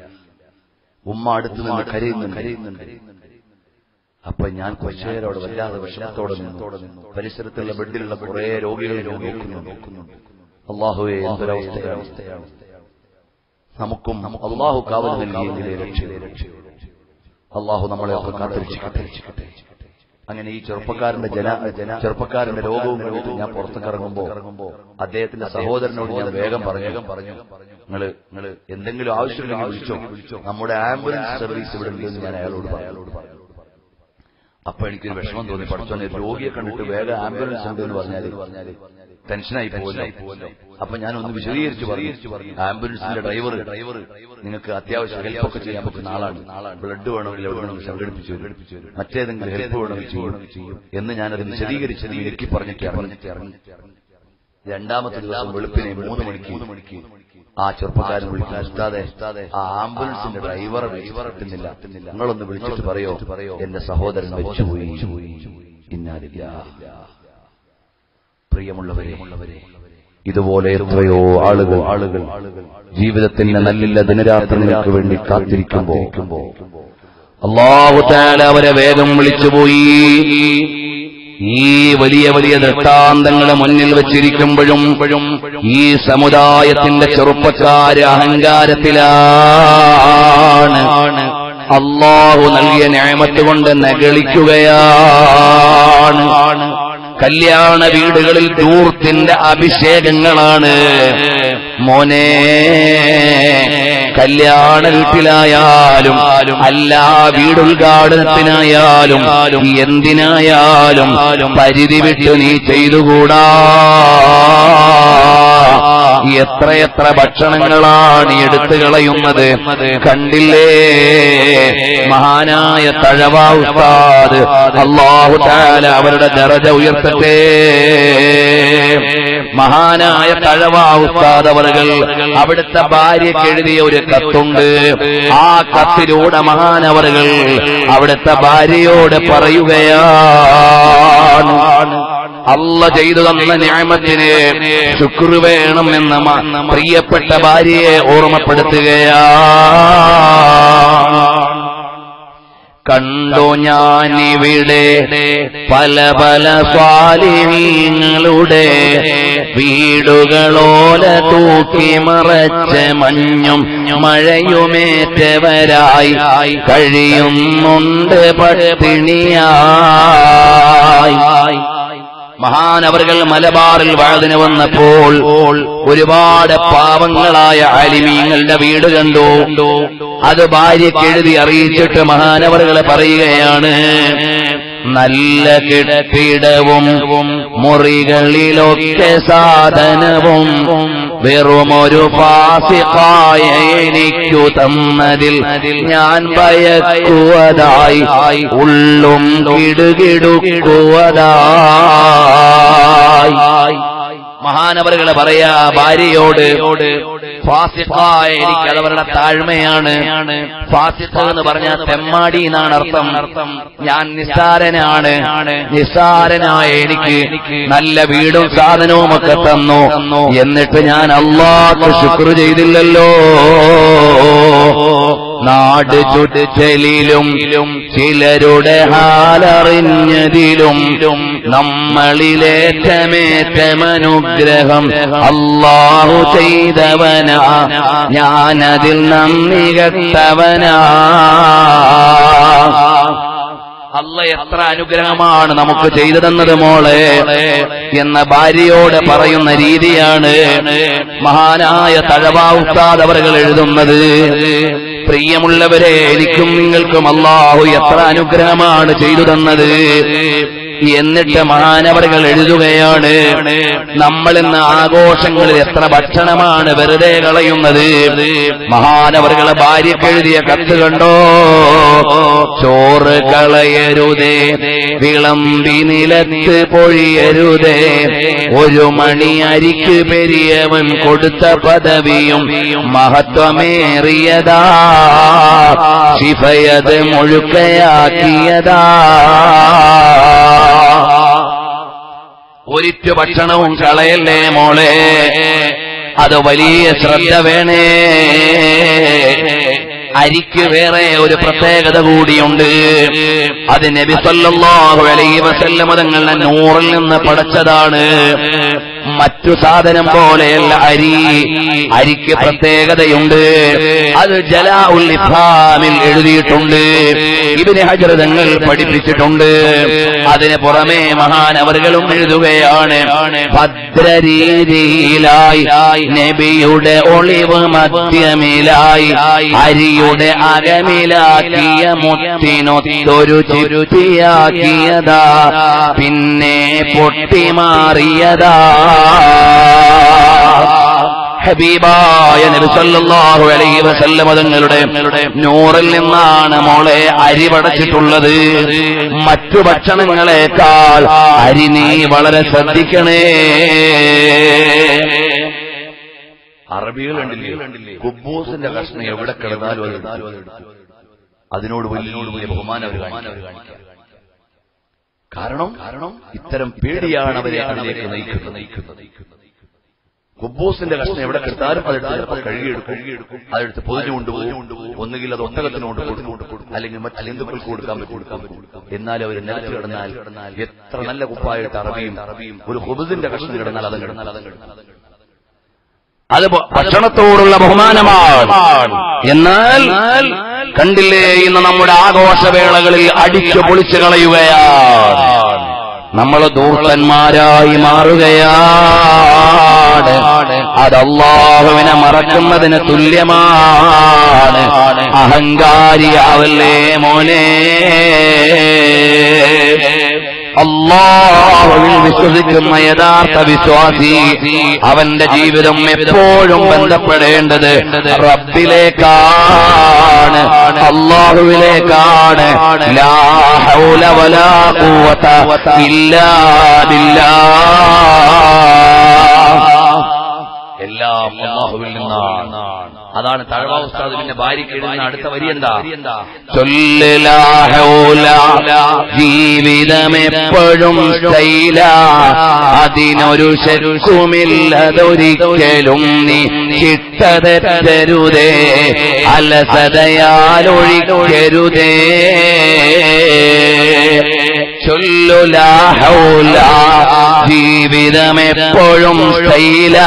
ഉമ്മ അടുത്ത് നിന്ന് കരയുന്നുണ്ട് കരയുന്നുണ്ട് അപ്പൊ ഞാൻ കുറച്ചുനേരം അവിടെ വല്ലാതെ വിഷമത്തോടെ നിന്നു പരിസരത്തുള്ള ബെഡിലുള്ള കുറെ രോഗികളെ നോക്കുന്നുണ്ട് അള്ളാഹുവെ എന്തൊരവസ്ഥയാണ് നമുക്കും അള്ളാഹു കാവൽ നൽകിയെങ്കിലേ രക്ഷ അള്ളാഹു നമ്മളെ ഒക്കെ കാത്തിരിച്ചിക്കട്ടെ അങ്ങനെ ഈ ചെറുപ്പക്കാരന്റെ ജന ജന ചെറുപ്പക്കാരന്റെ രോഗവും കണ്ടിട്ട് ഞാൻ പുറത്തേക്ക് ഇറങ്ങുമ്പോ അദ്ദേഹത്തിന്റെ സഹോദരനോട് ഞാൻ വേഗം പറഞ്ഞു പറഞ്ഞു നിങ്ങള് നിങ്ങള് എന്തെങ്കിലും ആവശ്യമുണ്ടെങ്കിൽ വിളിച്ചോ നമ്മുടെ ആംബുലൻസ് സർവീസ് ഇവിടെ ഉണ്ടെന്ന് ഞാൻ അയാളോട് പറഞ്ഞു അപ്പൊ എനിക്കൊരു വിഷമം തോന്നി പഠിച്ചോനെ രോഗിയെ കണ്ടിട്ട് വേഗം ആംബുലൻസ് ഉണ്ട് എന്ന് പറഞ്ഞാല് ടെൻഷനായി പോകുമല്ലോ അപ്പൊ ഞാൻ ഒന്ന് വിശദീകരിച്ചു പറഞ്ഞു ആംബുലൻസിന്റെ ഡ്രൈവർ ഡ്രൈവർ നിങ്ങൾക്ക് അത്യാവശ്യം ഹെൽപ്പൊക്കെ ചെയ്യാൻ പറ്റുന്ന ആളാണ് ബ്ലഡ് വേണമെങ്കിൽ എവിടെ നിന്ന് സംഘടിപ്പിച്ചു വരും മറ്റേതെങ്കിലും ഹെൽപ്പ് വേണമെങ്കിൽ ചെയ്യും എന്ന് ഞാനത് വിശദീകരിച്ചത് എനിക്ക് പറഞ്ഞിട്ട് ഇറങ്ങി രണ്ടാമത്തെ ദിവസം വെളുപ്പിനെ മൂന്ന് മണിക്ക് മൂന്ന് മണിക്ക് ആ ചെറുപ്പക്കാരൻ വിളിക്കുന്നു ഉസ്താദെ ആ ആംബുലൻസിന്റെ ഡ്രൈവറെ ഡ്രൈവർ എത്തുന്നില്ല നിങ്ങളൊന്ന് വിളിച്ചിട്ട് പറയോ പറയോ എന്റെ സഹോദരൻ മരിച്ചുപോയി ഇന്നാലില്ല പ്രിയമുള്ളവരെ ഇതുപോലെ എത്രയോ ആളുകൾ ആളുകൾ ജീവിതത്തിന്റെ നല്ല ദിനരാത്രങ്ങൾക്ക് വേണ്ടി കാത്തിരിക്കുമ്പോ അള്ളാഹു താല അവരെ വേഗം വിളിച്ചുപോയി ഈ വലിയ വലിയ ദൃഷ്ടാന്തങ്ങളെ മുന്നിൽ വച്ചിരിക്കുമ്പോഴും ഈ സമുദായത്തിന്റെ ചെറുപ്പക്കാര് അഹങ്കാരത്തിലാണ് അള്ളാഹു നൽകിയ ന്യായമത്ത് കൊണ്ട് നകളിക്കുകയാണ് കല്യാണ വീടുകളിൽ ദൂർത്തിന്റെ അഭിഷേകങ്ങളാണ് മോനെ കല്യാണ വീട്ടിലായാലും അല്ല വീടുദ്ഘാടനത്തിനായാലും എന്തിനായാലും പരിധി വിട്ട് നീ ചെയ്തുകൂടാ എത്രയെത്ര ഭക്ഷണങ്ങളാണ് എടുത്തു കളയുന്നത് കണ്ടില്ലേ മഹാനായ തഴവ ഉസ്താദ് അള്ളാഹു താല അവരുടെ ദറജ ഉയർത്തട്ടെ മഹാനായ തഴവ ഉസ്താദ് അവറുകൾ അവിടുത്തെ ഭാര്യയ്ക്ക് എഴുതിയ ഒരു കത്തുണ്ട് ആ കത്തിലൂടെ മഹാനവറുകൾ അവിടുത്തെ ഭാര്യയോട് പറയുകയാണ് അല്ല ചെയ്തു തന്ന ന്യായമത്തിന് ശുക്ർ വേണം എന്ന പ്രിയപ്പെട്ട ഭാര്യയെ ഓർമ്മപ്പെടുത്തുകയാ കണ്ടു ഞാനിവിടെ പല പല സ്വാലിഹീങ്ങളുടെ വീടുകളോല തൂക്കി മറച്ച മഞ്ഞും മഴയുമേറ്റവരായി കഴിയുന്നുണ്ട് പട്ടിണിയായി മഹാനവറുകൾ മലബാറിൽ വാഴതിന് വന്നപ്പോൾ ഒരുപാട് പാവങ്ങളായ അലിമീങ്ങളുടെ വീട് കണ്ടു അത് ഭാര്യയ്ക്ക് എഴുതി അറിയിച്ചിട്ട് മഹാനവറുകൾ പറയുകയാണ് നല്ല കെട്ടിടവും മുറികളിലൊക്കെ സാധനവും വെറുമൊരു ഫാസിഖായ എനിക്കു തന്നതിൽ ഞാൻ ഭയക്കുവതായി ഉള്ളും കിടുകിടുക്കുവതായി മഹാനവറുകളെ പറയാ ഭാര്യയോട് ഫാസിഖായ എനിക്ക് അതവരുടെ താഴ്മയാണ് ഫാസിഖ എന്ന് പറഞ്ഞാൽ തെമ്മാടി എന്നാണ് അർത്ഥം ഞാൻ നിസ്സാരനാണ് നിസ്സാരനായ എനിക്ക് നല്ല വീടും സാധനവും ഒക്കെ തന്നു എന്നിട്ട് ഞാൻ അള്ളാഹ് ശുക്ർ ചെയ്തില്ലല്ലോ നാട് ചുറ്റലിലും ചിലരുടെ ഹാലറിഞ്ഞതിലും നമ്മളിലേറ്റമേറ്റമനുഗ്രഹം അള്ളാഹു ചെയ്തവനാ ഞാനതിൽ നന്ദി കെട്ടവനാ അല്ല എത്ര അനുഗ്രഹമാണ് നമുക്ക് ചെയ്തു തന്നത് മോളെ എന്ന ഭാര്യയോട് പറയുന്ന രീതിയാണ് മഹാനായ തഴവാ ഉസ്താദ് അവர்கள் എഴുതുന്നത് പ്രിയമുള്ളവരെ എനിക്കും നിങ്ങൾക്കും അള്ളാഹു എത്ര അനുഗ്രഹമാണ് ചെയ്തു തന്നത് എന്നിട്ട് മഹാനവറുകൾ എഴുതുകയാണ് നമ്മൾ ഇന്ന് ആഘോഷങ്ങളിൽ എത്ര ഭക്ഷണമാണ് വെറുതെ കളയുന്നത് മഹാനവറുകളെ ഭാര്യയ്ക്ക് എഴുതിയ കത്ത് കണ്ടോ ചോറ് കളയരുതേ വിളമ്പി നിലത്ത് പൊഴിയരുതേ ഒരു മണി അരിക്ക് പെരിയവൻ കൊടുത്ത പദവിയും മഹത്വമേറിയതാ ശിഫയത് മുഴുക്കയാക്കിയതാ ഒരിറ്റു ഭക്ഷണവും കളയല്ലേ മോളെ അത് വലിയ ശ്രദ്ധ വേണേ അരിക്ക് വേറെ ഒരു പ്രത്യേകത കൂടിയുണ്ട് അത് നബി സല്ലല്ലാഹു അലൈഹി വസല്ലമ തങ്ങളുടെ നൂറിൽ നിന്ന് പടച്ചതാണ് മറ്റു സാധനം പോലെയല്ല അരി അരിക്ക് പ്രത്യേകതയുണ്ട് അത് ജലാ ഉൽ ഇഫാമിൽ എഴുതിയിട്ടുണ്ട് ഇബിന് ഹജർ തങ്ങൾ പഠിപ്പിച്ചിട്ടുണ്ട് അതിന് പുറമേ മഹാനവറുകളും എഴുതുകയാണ് ഭദ്രരീതിയിലായി നബിയുടെ ഒളിവ് മധ്യമിലായി അരിയുടെ അകമിലാക്കിയ മുത്തിനൊത്തൊരു ചുരുത്തിയാക്കിയതാ പിന്നെ പൊട്ടിമാറിയതാ ഹബീബായ നബി സല്ലല്ലാഹു അലൈഹി വസല്ലമ തങ്ങളുടെ നൂറിൽ നിന്നാണ് മോളെ അരി പടച്ചിട്ടുള്ളത് മറ്റു ഭക്ഷണങ്ങളെക്കാൾ അരി നീ വളരെ ശ്രദ്ധിക്കണേ അറബികളുണ്ടില്ലേ കുബൂസിന്റെ കഷ്ണം എവിടെ കിടന്നാലും അത് എടുത്തു. അതിനോട് വലിയ വലിയ ബഹുമാനം അവർ കാണിക്കും കാരണം കാരണം ഇത്തരം പേടിയാണ് അവരെ അതിലേക്ക് നയിക്കുന്നത് കുബൂസിന്റെ കഷ്ണം എവിടെ കിടത്താലും അതെടുത്ത് ചിലപ്പോൾ കഴുകിയെടുക്കും അതെടുത്ത് പൊതിഞ്ഞു കൊണ്ടുപോകും ഒന്നുകിൽ അത് ഒട്ടകത്തിന് കൊണ്ട് കൊടുക്കും അല്ലെങ്കിൽ മറ്റു ജന്തുക്കൾക്ക് കൊടുക്കാൻ പറ്റും എന്നാൽ അവർ നിലത്ത് കിടന്നാൽ എത്ര നല്ല കുപ്പായിട്ട് അറബിയും അറബിയും ഒരു ഹുബുസിന്റെ കഷ്ണം കിടന്നാൽ അത് കിടന്നാൽ അത് അത് ഭക്ഷണത്തോടുള്ള ബഹുമാനമാണ് എന്നാൽ കണ്ടില്ലേ ഇന്ന് നമ്മുടെ ആഘോഷവേളകളിൽ അടിച്ചു പൊളിച്ചു കളയുകയാണ് നമ്മൾ ദൂർത്തന്മാരായി മാറുകയാണ് അത് അള്ളാഹുവിനെ മറക്കുന്നതിന് തുല്യമാണ് അഹങ്കാരിയാവല്ലേ മോനെ അള്ളാഹുവിൽ വിശ്വസിക്കുന്ന യഥാർത്ഥ വിശ്വാസി അവന്റെ ജീവിതം എപ്പോഴും ബന്ധപ്പെടേണ്ടത് റബ്ബിലേക്കാണ് അള്ളാഹുവിലേക്കാണ് ലാ ഹൗല വലാ ഖുവത ഇല്ലാ ബില്ലാഹ് എല്ലാം അള്ളാഹുവിൽ നിന്നാണ് അതാണ് തഴവ ഉസ്താദ് പിന്നെ ഭാര്യയ്ക്ക് എഴുതുന്ന അടുത്ത വരി എന്താ ജീവിതമെപ്പോഴും സ്റ്റൈല അതിനൊരു ശരുക്കുമില്ലതൊരിക്കലും നീ ചിട്ടതരുതേ അലസതയാലൊഴിക്കരുതേ ചൊല്ലുലാഹൗല ജീവിതമെപ്പോഴും സ്റ്റൈല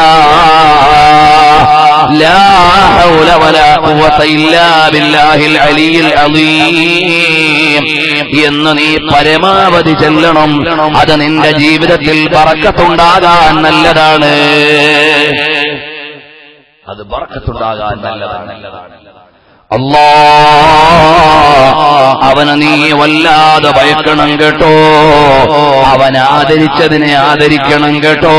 لا حول ولا قوة إلا بالله العلي العظيم എന്ന് നീ പരമാവധി ചെല്ലണം അത് നിന്റെ ജീവിതത്തിൽ പറക്കത്തുണ്ടാകാൻ നല്ലതാണ് അത് ബർക്കത്തുണ്ടാകാൻ നല്ലതാണ് അല്ലാ അവനെ നീ വല്ലാതെ ഭയക്കണം കേട്ടോ അവൻ ആദരിച്ചതിനെ ആദരിക്കണം കേട്ടോ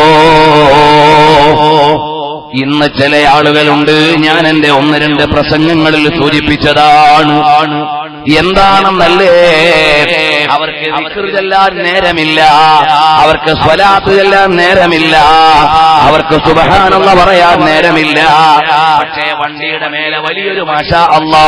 ഇന്ന് ചില ആളുകളുണ്ട് ഞാൻ എന്റെ ഒന്ന് രണ്ട് പ്രസംഗങ്ങളിൽ സൂചിപ്പിച്ചതാണ് എന്താണെന്നല്ലേ അവർക്ക് വിക്ർ ചെല്ലാൻ നേരമില്ല അവർക്ക് സ്വലാത്ത് ചെല്ലാൻ നേരമില്ല അവർക്ക് സുബഹാനെന്ന പറയാൻ നേരമില്ല പക്ഷേ വണ്ടിയുടെ മേലെ വലിയൊരു മാഷ അള്ളാ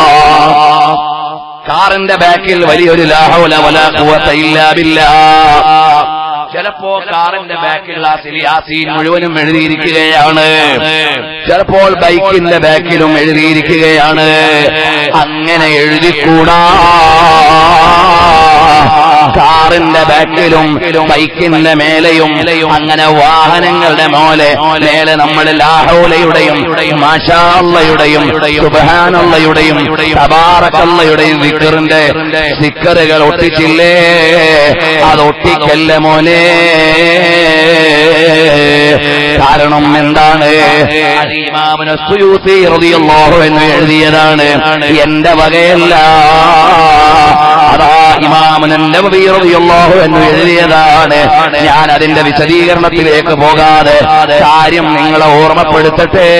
കാറിന്റെ ബാക്കിൽ വലിയൊരു ലാഹൗല വല ഖുവത ഇല്ലാ ബില്ലാ ചിലപ്പോ കാറിന്റെ ബാക്കിൽ ഗ്ലാസിൽ യാസീൻ മുഴുവനും എഴുതിയിരിക്കുകയാണ് ചിലപ്പോൾ ബൈക്കിന്റെ ബാക്കിലും എഴുതിയിരിക്കുകയാണ് അങ്ങനെ എഴുതിക്കൂടാ കാറിന്റെ ബാക്കിലും ബൈക്കിന്റെ മേലെയും അങ്ങനെ വാഹനങ്ങളുടെ മോലെ മേലെ നമ്മൾ ലാഹോലയുടെയും മാഷാള്ളയുടെയും സുബാനുള്ളയുടെയും തബാറക്കള്ളയുടെയും വിക്കറിന്റെ സ്റ്റിക്കറുകൾ ഒട്ടിച്ചില്ലേ അത് ഒട്ടിക്കല്ല മോനെ കാരണം എന്താണ് അത് ഇമാമിന് സുയൂത്തി റളിയല്ലാഹു എന്ന് എഴുതിയതാണ് എന്റെ വകയല്ല അതാ ഇമാമൻ നബവി റളിയല്ലാഹു എന്ന് എഴുതിയതാണ് ഞാൻ അതിന്റെ വിശദീകരണത്തിലേക്ക് പോകാതെ കാര്യം നിങ്ങളെ ഓർമ്മപ്പെടുത്തട്ടെ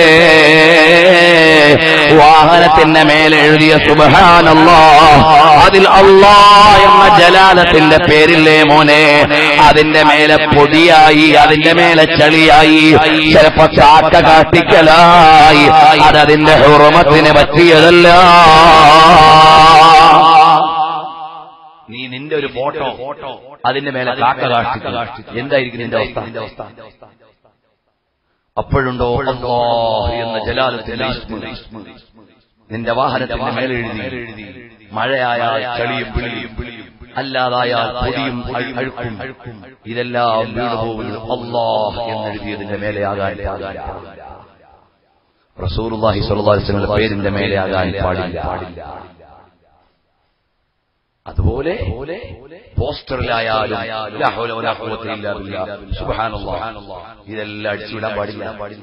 വാഹനത്തിന്റെ മേലെ എഴുതിയ സുബഹാനല്ലാ അതിൽ അള്ളാ എന്ന ജലാലത്തിന്റെ പേരില്ലേ മോനെ അതിന്റെ മേലെ പൊടിയായി അതിന്റെ മേലെ ചളിയായി ചിലപ്പോ ചാട്ട കാട്ടിക്കലായി അതതിന്റെ ഹുറമത്തിന് പറ്റിയതല്ല നീ നിന്റെ ഒരു ഫോട്ടോ അതിന്റെ മേലെ കാക്ക കാഷ്ടിച്ചു എന്തായിരിക്കും നിന്റെ അവസ്ഥ അപ്പോഴുണ്ടോ അല്ലാഹ് എന്ന ജലാലത്തിന്റെ ഇസ്മ നിന്റെ വാഹനത്തിന്റെ മേലെ എഴുതി മഴയായാൽ ചളിയും പിളിയും അല്ലാതായാൽ പൊടിയും അഴു- അഴുക്കും ഇതെല്ലാം വീണു പോകുന്നത് അള്ളാഹ് എന്നെഴുതിയതിന്റെ മേലെയാകാൻ പാടില്ല റസൂലുള്ളാഹി സ്വല്ലല്ലാഹു അലൈഹി വസല്ലമയുടെ പേരിന്റെ മേലെയാകാൻ പാടില്ല അതുപോലെ പോസ്റ്ററിലായാലും ലാ ഹൗല വലാ ഖുവത ഇല്ലാ ബില്ലാ. സുബ്ഹാനല്ലാഹ്. ഇതെല്ലാം അടിച്ചുവിടാൻ പാടില്ല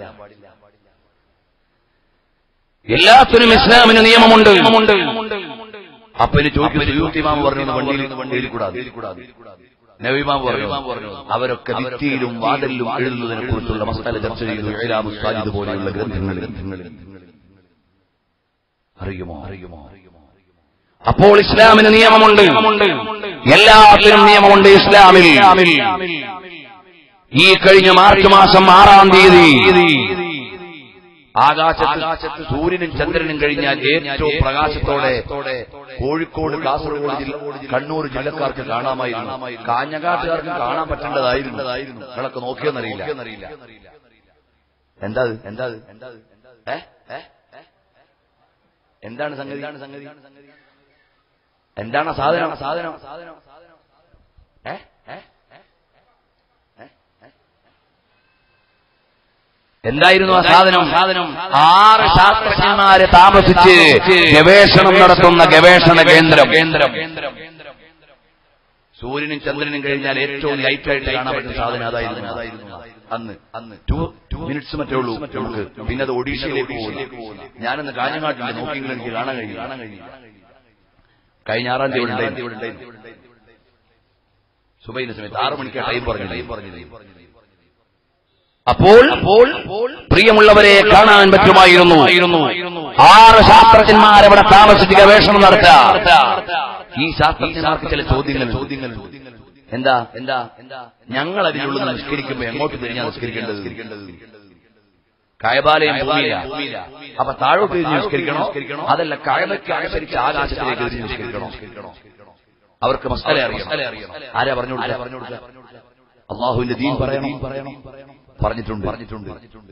എല്ലാത്തിനും ഇസ്ലാമിന് നിയമമുണ്ട് അപ്പൊ ഇനി ചോദിക്കും സുയൂത്തിമാം പറഞ്ഞു വണ്ടിയിൽ വണ്ടിയിൽ കൂടാതെ നബിമാം പറഞ്ഞു അവരൊക്കെ ഭിത്തിയിലും വാതിലും എഴുതുന്നതിനെ കുറിച്ചുള്ള മസാല ചർച്ച ചെയ്തു ഇലാമു സാജിദ് പോലെയുള്ള ഗ്രന്ഥങ്ങളിൽ അറിയുമോ അറിയുമോ അപ്പോൾ ഇസ്ലാമിന് നിയമമുണ്ട് എല്ലാത്തിനും നിയമമുണ്ട് ഇസ്ലാമിൽ ഈ കഴിഞ്ഞ മാർച്ച് മാസം ആറാം തീയതി ആകാശത്ത് സൂര്യനും ചന്ദ്രനും കഴിഞ്ഞാൽ ഏറ്റവും പ്രകാശത്തോടെ കോഴിക്കോട് കാസർഗോഡ് ജില്ല കണ്ണൂർ ജില്ലക്കാർക്ക് കാണാമായിരുന്നു കാഞ്ഞങ്ങാട്ടുകാർക്ക് കാണാൻ പറ്റേണ്ടതായിരുന്നു നിങ്ങളൊക്കെ നോക്കിയെന്നറിയില്ല എന്താ ഇത്? എന്താ ഇത്? ഏ? ഏ? ഏ? എന്താണ് സംഗതി സംഗതി എന്താണ് ആ സാധനം സാധനം ഏ? ഏ? എന്തായിരുന്നു ആ സാധനം സാധനം ആറ് ശാസ്ത്രജ്ഞന്മാരെ താമസിച്ച് ഗവേഷണം നടത്തുന്ന ഗവേഷണ കേന്ദ്രം കേന്ദ്രം സൂര്യനും ചന്ദ്രനും കഴിഞ്ഞാൽ ഏറ്റവും ലൈറ്റായിട്ട് കാണാൻ പറ്റുന്ന സാധനം അതായിരുന്നു അന്ന് അന്ന് ടു ടു മിനിറ്റ്സ് മറ്റേ ഉള്ളൂ നമുക്ക് പിന്നെ അത് ഒഡീഷയിലേക്ക് പോകുന്നു ഞാനന്ന് കാഞ്ഞങ്ങാട്ടിൽ നോക്കിയെങ്കിലും എനിക്ക് കാണാൻ കഴിഞ്ഞു കാണാൻ കഴിഞ്ഞു കഴിഞ്ഞ ആറാം തീയതി ഇവിടെ ഉണ്ടായിരുന്നു. സുബൈന്റെ സമയത്ത് ആറ് മണിക്ക് ടൈം പറഞ്ഞു ടൈം പറഞ്ഞു അപ്പോൾ പ്രിയമുള്ളവരെ കാണാൻ പറ്റുമായിരുന്നു ആറ് ശാസ്ത്രജ്ഞന്മാർ അവിടെ താമസിച്ച് ഗവേഷണം നടത്തുക ഈ ശാസ്ത്രജ്ഞന്മാർക്ക് ചില ചോദ്യങ്ങൾ ചോദ്യങ്ങൾ എന്താ എന്താ എന്താ ഞങ്ങൾ അതിനുള്ളത് നിഷ്കരിക്കുമ്പോൾ എങ്ങോട്ട് തിരിഞ്ഞാൽ നിഷ്കരിക്കേണ്ടത് കായബാലയം ഭൂമിയില അപ്പൊ താഴോട്ട് തിരിഞ്ഞ് നിസ്കരിക്കണോ അതല്ല കായബയ്ക്ക് അനുസരിച്ച് ആകാശത്തിലേക്ക് തിരിഞ്ഞ് നിസ്കരിക്കണോ അവർക്ക് മസാല അറിയണം ആരാ പറഞ്ഞു കൊടുക്കുക അള്ളാഹുവിന്റെ ദീൻ പറയണം പറഞ്ഞിട്ടുണ്ട് പറഞ്ഞിട്ടുണ്ട്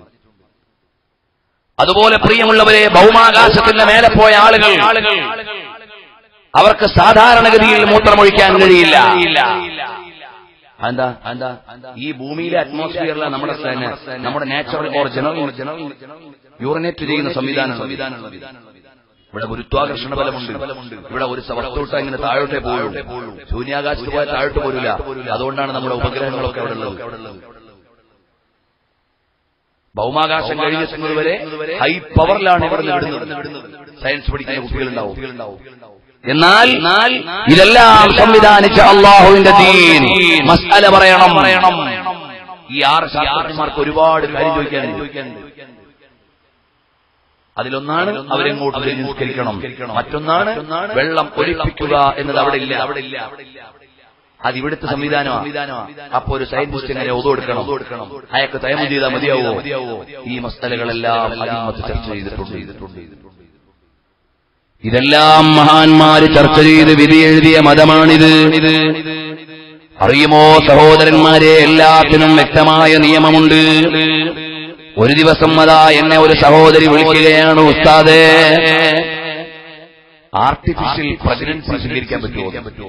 അതുപോലെ പ്രിയമുള്ളവരെ ഭൗമാകാശത്തിന്റെ മേലെ പോയ ആളുകൾ അവർക്ക് സാധാരണഗതിയിൽ മൂത്രമൊഴിക്കാൻ കഴിയില്ല എന്താ എന്താ ഈ ഭൂമിയിലെ അറ്റ്മോസ്ഫിയറിലെ നമ്മുടെ സ- നമ്മുടെ natural or general general urinate ചെയ്യുന്ന സംവിധാനം സംവിധാനം ഇവിടെ ഗുരുത്വാകർഷണ ബലമുണ്ട് ഇവിടെ ഒരു വസ്തുട്ട ഇങ്ങനെ താഴോട്ടേ പോയുള്ളൂ ശൂന്യാകാശത്ത് പോയാൽ താഴോട്ട് പോരില്ല അതുകൊണ്ടാണ് നമ്മുടെ ഉപഗ്രഹങ്ങളൊക്കെ അവിടെ ഉള്ളത് ഭൗമാകാശം കഴിഞ്ഞെത്തുന്നത് വരെ ഹൈ പവറിലാണ് ഇവിടെ വിടുന്നത് സയൻസ് പഠിക്കുന്ന കുട്ടികളുണ്ടാവും എന്നാൽ ഇതെല്ലാം സംവിധാനിച്ച അള്ളാഹുവിന്റെ ദീൻ മസാല പറയണം പറയണം ഈ ആറ് ശാസ്ത്രജ്ഞന്മാർക്ക് ഒരുപാട് കാര്യം ചോദിക്കാനുണ്ട് അതിലൊന്നാണ് അവരെങ്ങോട്ട് തിരിഞ്ഞ് നിസ്കരിക്കണം മറ്റൊന്നാണ് വെള്ളം ഒലിപ്പിക്കുക എന്നത് അവിടെ ഇല്ല അവിടെ ഇല്ല അത് ഇവിടുത്തെ സംവിധാനമാണ് അപ്പൊ ഒരു സയന്റിസ്റ്റ് എങ്ങനെ ഒതു കൊടുക്കണം അയാൾക്ക് തയമം ചെയ്താൽ മതിയാവോ ഈ മസ്തലകളെല്ലാം അതിമത്ത് ചർച്ച ചെയ്തിട്ടുണ്ട് ഇതെല്ലാം മഹാന്മാര് ചർച്ച ചെയ്ത് വിധി എഴുതിയ മതമാണിത് അറിയുമോ സഹോദരന്മാരെ എല്ലാത്തിനും വ്യക്തമായ നിയമമുണ്ട് ഒരു ദിവസം അതാ എന്നെ ഒരു സഹോദരി വിളിക്കുകയാണ് ഉസ്താദേ ആർട്ടിഫിഷ്യൽ പ്രഗ്നൻസി സ്വീകരിക്കാൻ പറ്റുമോ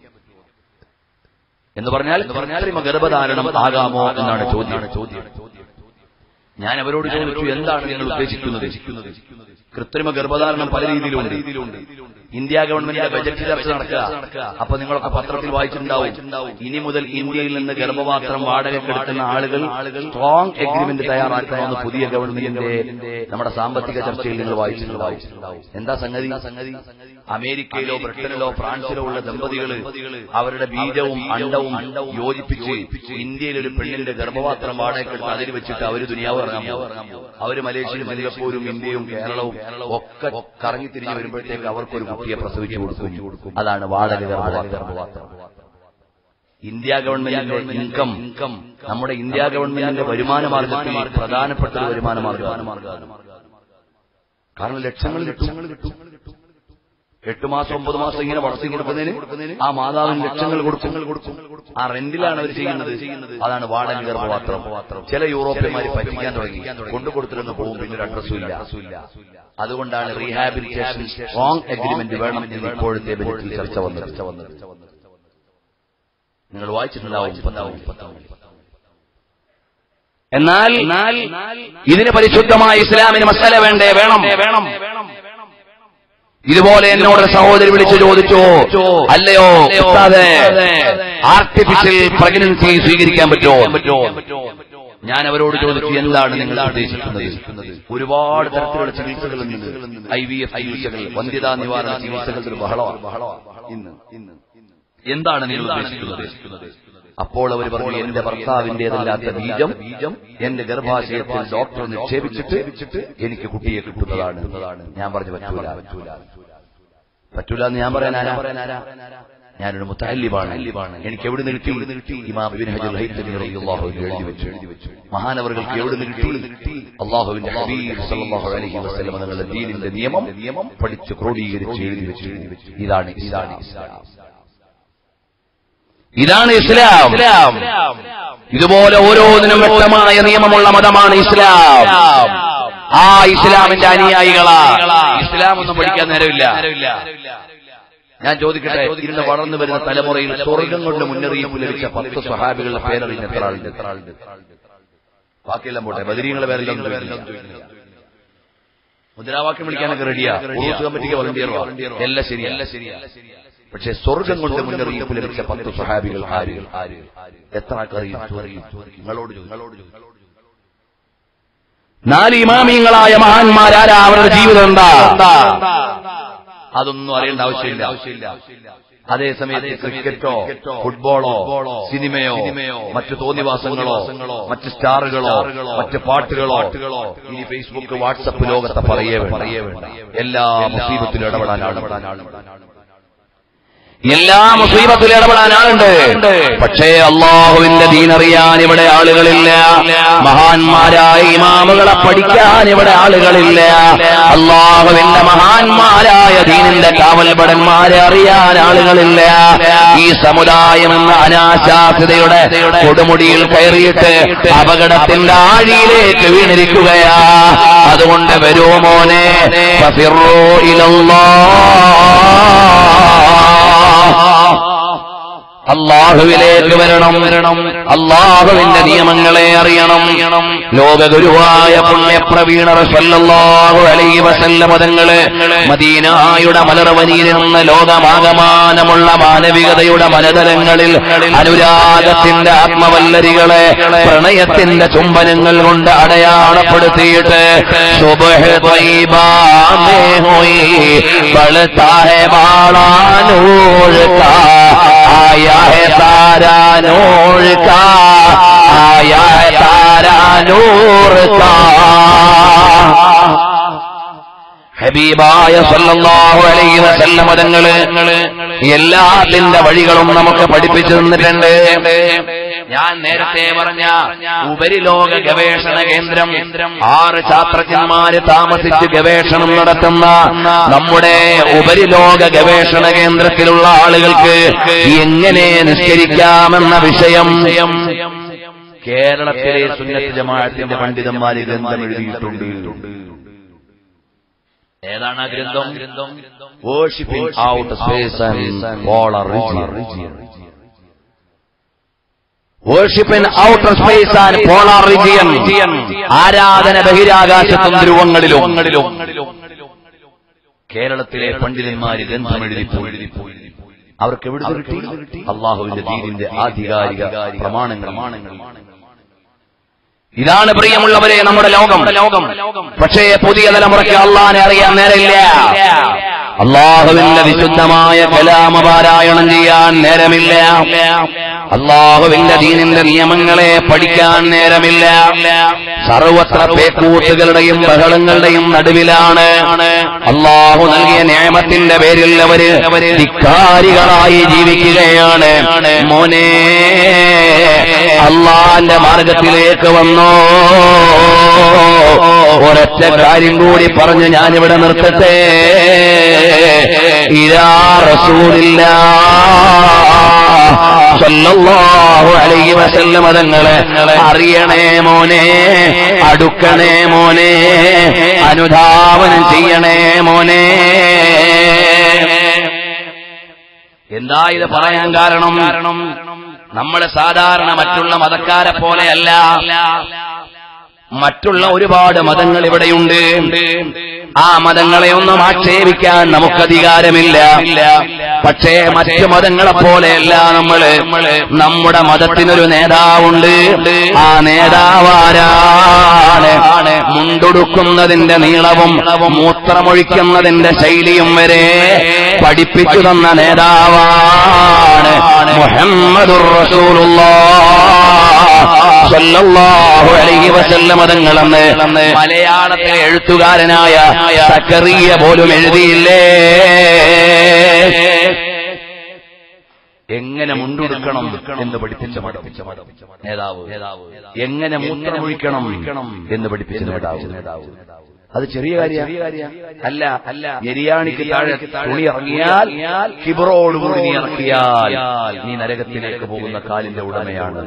എന്ന് പറഞ്ഞാൽ കൃത്രിമ ഗർഭധാരണം ആകാമോ എന്നാണ് ചോദ്യം ചോദ്യം ഞാൻ അവരോട് ചോദിച്ചു എന്താണ് നിങ്ങൾ ഉദ്ദേശിക്കുന്നത് കൃത്രിമ ഗർഭധാരണം പല രീതിയിലുണ്ട് ഇന്ത്യ ഗവൺമെന്റിന്റെ ബജറ്റ് ചർച്ച നടക്കുക അപ്പൊ നിങ്ങളൊക്കെ പത്രത്തിൽ വായിച്ചിട്ടുണ്ടാവും ഇനി മുതൽ ഇന്ത്യയിൽ നിന്ന് ഗർഭപാത്രം വാടകയ്ക്കെടുക്കുന്ന ആളുകൾ സ്ട്രോങ് എഗ്രിമെന്റ് തയ്യാറാക്കണമെന്ന് പുതിയ ഗവൺമെന്റിന്റെ നമ്മുടെ സാമ്പത്തിക ചർച്ചയിൽ നിങ്ങൾ വായിച്ചിട്ടുണ്ടാവും എന്താ സംഗതി സംഗതി അമേരിക്കയിലോ ബ്രിട്ടനിലോ ഫ്രാൻസിലോ ഉള്ള ദമ്പതികൾ അവരുടെ ബീജവും അണ്ടവും യോജിപ്പിച്ച് ഇന്ത്യയിൽ ഒരു പെണ്ണിന്റെ ഗർഭപാത്രം വാടകയ്ക്കെടുത്ത് അതിൽ വെച്ചിട്ട് അവര് ദുനിയാവ് ഇറങ്ങാൻ പോകും അവര് മലേഷ്യയും സിംഗപ്പൂരും ഇന്ത്യയും കേരളവും ഒക്കെ കറങ്ങി തിരിഞ്ഞ് വരുമ്പോഴത്തേക്ക് അവർക്കൊരു കുട്ടിയെ പ്രസവിച്ചു കൊടുക്കും അതാണ് വാടക ഗർഭപാത്രം ഇന്ത്യ ഗവൺമെന്റിന്റെ ഇൻകം ഇൻകം നമ്മുടെ ഇന്ത്യ ഗവൺമെന്റിന്റെ വരുമാന മാർഗത്തിൽ പ്രധാനപ്പെട്ട ഒരു വരുമാന മാർഗമാണ് കാരണം ലക്ഷങ്ങൾ കിട്ടും എട്ട് മാസം ഒമ്പത് മാസം ഇങ്ങനെ വളർത്തി കൊടുക്കുന്നതിന് ആ മാതാവിന് ലക്ഷങ്ങൾ കൊടുക്കും ആ റെന്റിലാണ് അവർ ചെയ്യുന്നത് അതാണ് വാടക ഗർഭപാത്രം ചില യൂറോപ്യന്മാര് പറ്റിക്കാൻ തുടങ്ങി കൊണ്ടു കൊടുത്തിരുന്ന് പോകും പിന്നെ ഒരു അഡ്രസ്സും ഇല്ല അതുകൊണ്ടാണ് റീഹാബിലിറ്റേഷൻ സ്ട്രോങ് അഗ്രിമെന്റ് വേണം എന്ന് ഇപ്പോഴത്തെ ബജറ്റിൽ ചർച്ച വന്നത് നിങ്ങൾ വായിച്ചിട്ടുണ്ടാവും എന്നാൽ ഇതിന് പരിശുദ്ധമായ ഇസ്ലാമിന് മസാല വേണ്ടേ വേണം വേണം ഇതുപോലെ എന്നോട് ഒരു സഹോദരി വിളിച്ചു ചോദിച്ചു അല്ലയോ ഉസ്താദേ, ആർട്ടിഫിഷ്യൽ പ്രഗ്നൻസി സ്വീകരിക്കാൻ പറ്റുമോ ഞാൻ അവരോട് ചോദിച്ചു എന്താണ് നിങ്ങൾ ഉദ്ദേശിക്കുന്നത് ഒരുപാട് തരത്തിലുള്ള ചികിത്സകളുണ്ട് ഐ വി എഫ് ചികിത്സകൾ വന്ധ്യതാ നിവാരണ ചികിത്സകൾ ഒരു ബഹളമാണ് ഇന്ന് എന്താണ് നിങ്ങൾ ഉദ്ദേശിക്കുന്നത് അപ്പോൾ അവർ പറഞ്ഞു എന്റെ ഭർത്താവിന്റേതല്ലാത്ത ബീജം ബീജം എന്റെ ഗർഭാശയത്തിൽ ഡോക്ടർ നിക്ഷേപിച്ചിട്ട് എനിക്ക് കുട്ടിയെ കിട്ടുന്നതാണ് ഞാൻ പറഞ്ഞു പറ്റൂല പറ്റൂല എന്ന് ഞാൻ പറയാൻ ആരാ ഞാനൊരു മുത്തല്ലിബാണ് എനിക്ക് എവിടെ കിട്ടി ഇമാം ഇബ്നു ഹജർ ഹൈത്തമി റളിയല്ലാഹു അൻഹു എഴുതി വെച്ചു എഴുതി വെച്ചു മഹാനവറുകൾക്ക് എവിടെ കിട്ടി അള്ളാഹുവിന്റെ ഹബീബ് സല്ലല്ലാഹു അലൈഹി വസല്ലം തങ്ങളുടെ ദീനിന്റെ നിയമം നിയമം പഠിച്ച് ക്രോഡീകരിച്ച് എഴുതി വെച്ചു എഴുതി വെച്ചു ഇതാണ് ഇതാണ് ഇസ്ലാം ഇതാണ് ഇസ്ലാം ഇതുപോലെ ഓരോന്നിനും വ്യക്തമായ നിയമമുള്ള മതമാണ് ഇസ്ലാം ആ ഇസ്ലാമിന്റെ അനുയായികളാ ഇസ്ലാം ഒന്നും പഠിക്കാൻ നേരമില്ല ഞാൻ ചോദിക്കട്ടെ ഇന്ന് വളർന്നു വരുന്ന തലമുറയിൽ സ്വർഗം കൊണ്ട് മുന്നറിയിപ്പ് ലഭിച്ച പത്ത് സ്വഹാബികളുടെ പേരറിഞ്ഞ എത്ര ആളുണ്ട് എത്ര ആളുണ്ട് ബാക്കിയെല്ലാം പോട്ടെ ബദരീങ്ങളുടെ പേരെല്ലാം ചോദിക്കുന്നില്ല. മുദ്രാവാക്യം വിളിക്കാനൊക്കെ റെഡിയാ ഊർജ്ജ കമ്മിറ്റിക്ക് വളണ്ടിയറോ എല്ലാം ശരിയാ എല്ലാം ശരിയാ പക്ഷെ സ്വർഗം കൊണ്ട് മുന്നറിയിപ്പ് ലഭിച്ച പത്ത് സ്വഹാബികൾ ആര് ആര് എത്ര ആൾക്കറിയും നിങ്ങളോട് ചോദിച്ചു. നിങ്ങളോട് ചോദിച്ചു. നാല് ഇമാമിയങ്ങളായ മഹാന്മാരാരാ അവരുടെ ജീവിതം എന്താ അതൊന്നും അറിയേണ്ട ആവശ്യമില്ല അതേ സമയത്ത് ക്രിക്കറ്റോ ഫുട്ബോളോ സിനിമയോ മറ്റു തോന്നിവാസങ്ങളോ മറ്റ് സ്റ്റാറുകളോ മറ്റ് പാട്ടുകളോ ഇനി ഫേസ്ബുക്ക് വാട്സപ്പ് ലോകത്തെ പറയേ വേണ്ട. എല്ലാ മുസീബത്തിലും ഇടപെടാൻ ഇടപെടാൻ എല്ലാ മുസീബത്തിലും ഇടപെടാൻ ആളുണ്ട് പക്ഷേ അള്ളാഹുവിന്റെ ദീനറിയാൻ ഇവിടെ ആളുകളില്ല മഹാന്മാരായ ഇമാമുകളെ പഠിക്കാൻ ഇവിടെ ആളുകളില്ല അള്ളാഹുവിന്റെ മഹാന്മാരായ ദീനിന്റെ കാവൽപടന്മാരെ അറിയാൻ ആളുകളില്ല ഈ സമുദായം എന്ന അനാശാസ്യതയുടെ കൊടുമുടിയിൽ കയറിയിട്ട് അപകടത്തിന്റെ ആഴിയിലേക്ക് വീണിരിക്കുകയാ അതുകൊണ്ട് വരൂ മോനെ ഫഫിറൂ ഇലല്ലാഹ് അള്ളാഹുവിലേക്ക് വരണം വരണം അള്ളാഹുവിന്റെ നിയമങ്ങളെ അറിയണം ലോകഗുരുവായ പുണ്യപ്രവീണർ സല്ലല്ലാഹു അലൈഹി വസല്ല മതങ്ങള് മദീനായുടെ മലർവനിയിൽ നിന്ന് ലോകമാകമാനമുള്ള മാനവികതയുടെ മനതലങ്ങളിൽ അനുരാഗത്തിന്റെ ആത്മവല്ലരികളെ പ്രണയത്തിന്റെ ചുംബനങ്ങൾ കൊണ്ട് അടയാളപ്പെടുത്തിയിട്ട് സുബഹ് ത്വയ്ബാ മേ ഹുയി ബൾതാ ഹെ ബാളാ നൂർ കാ आया है तारा नूर का आया है तारा नूर का ഹബീബായ സല്ലല്ലാഹു അലൈഹി വസല്ലമ തങ്ങള് എല്ലാത്തിന്റെ വഴികളും നമുക്ക് പഠിപ്പിച്ചു തന്നിട്ടുണ്ട് ഞാൻ നേരത്തെ പറഞ്ഞ ഉപരിലോക ഗവേഷണ കേന്ദ്രം ആറ് ശാസ്ത്രജ്ഞന്മാര് താമസിച്ച് ഗവേഷണം നടത്തുന്ന നമ്മുടെ ഉപരിലോക ഗവേഷണ കേന്ദ്രത്തിലുള്ള ആളുകൾക്ക് എങ്ങനെ നിസ്കരിക്കാമെന്ന വിഷയം കേരളത്തിലെ സുന്നത്ത് ജമാഅത്തിന്റെ പണ്ഡിതന്മാര് ഗ്രന്ഥം എഴുതിയിട്ടുണ്ട് ഏതാണ് ആ ഗ്രന്ഥം worshipping out space and polar region worshipping outer space and polar region ആരാധന ബഹിരാകാശത്തും ധ്രുവങ്ങളിലും കേരളത്തിലെ പണ്ഡിതന്മാര് ഗ്രന്ഥം എഴുതിപ്പോയി അവർക്ക് എവിടെ കിട്ടി അള്ളാഹുവിന്റെ ദീനിന്റെ ആധികാരിക പ്രമാണങ്ങൾ ഇതാണ് പ്രിയമുള്ളവരെ നമ്മുടെ ലോകം ലോകം പക്ഷേ പുതിയ തലമുറയ്ക്ക് അള്ളാനെ അറിയാൻ നേരമില്ല അള്ളാഹുവിന്റെ വിശുദ്ധമായ കലാമ പാരായണം ചെയ്യാൻ നേരമില്ല അള്ളാഹുവിന്റെ ദീനിന്റെ നിയമങ്ങളെ പഠിക്കാൻ നേരമില്ല സർവത്ര പേക്കൂട്ടുകളുടെയും ബഹളങ്ങളുടെയും നടുവിലാണ് അള്ളാഹു നൽകിയ നിയമത്തിന്റെ പേരിൽ അവര് ധിക്കാരികളായി ജീവിക്കുകയാണ് മോനെ അള്ളാന്റെ മാർഗത്തിലേക്ക് വന്നോ ഒരൊറ്റ കാര്യം കൂടി പറഞ്ഞു ഞാനിവിടെ നിർത്തട്ടെ ഇരാ റസൂലില്ല സല്ലല്ലാഹു അലൈഹി വസല്ലം തങ്ങളെ അറിയണേ മോനെ അടുക്കണേ മോനെ അനുധാവനം ചെയ്യണേ മോനെ എന്താ ഇത് പറയാൻ കാരണം കാരണം നമ്മൾ സാധാരണ മറ്റുള്ള മതക്കാരെ പോലെയല്ല മറ്റുള്ള ഒരുപാട് മതങ്ങൾ ഇവിടെയുണ്ട് ആ മതങ്ങളെ ഒന്നും ആക്ഷേപിക്കാൻ നമുക്ക് അധികാരമില്ല പക്ഷേ മറ്റു മതങ്ങളെ പോലെയല്ല നമ്മള് നമ്മുടെ മതത്തിനൊരു നേതാവുണ്ട് ആ നേതാവാരാണ് മുണ്ടൊടുക്കുന്നതിന്റെ നീളവും മൂത്രമൊഴിക്കുന്നതിന്റെ ശൈലിയും വരെ പഠിപ്പിച്ചു തന്ന നേതാവാണ് മുഹമ്മദുർ റസൂലുള്ളാഹു അലൈഹി വസല്ലം മതങ്ങളെന്ന് മലയാളത്തിലെ എഴുത്തുകാരനായ സക്കറിയ പോലും എഴുതിയില്ലേ എങ്ങനെ മുണ്ടുടുക്കണം എന്ന് പഠിപ്പിച്ച മതം നേതാവ് എങ്ങനെ മൂത്രമൊഴിക്കണം എന്ന് പഠിപ്പിച്ച നേതാവ് അത് ചെറിയ കാര്യ അല്ല അല്ല എരിയാണിക്ക് താഴെ തുണി ഇറങ്ങിയാൽ കിബറോടുകൂടി നീ ഇറക്കിയാൽ നീ നരകത്തിലേക്ക് പോകുന്ന കാലിന്റെ ഉടമയാണ്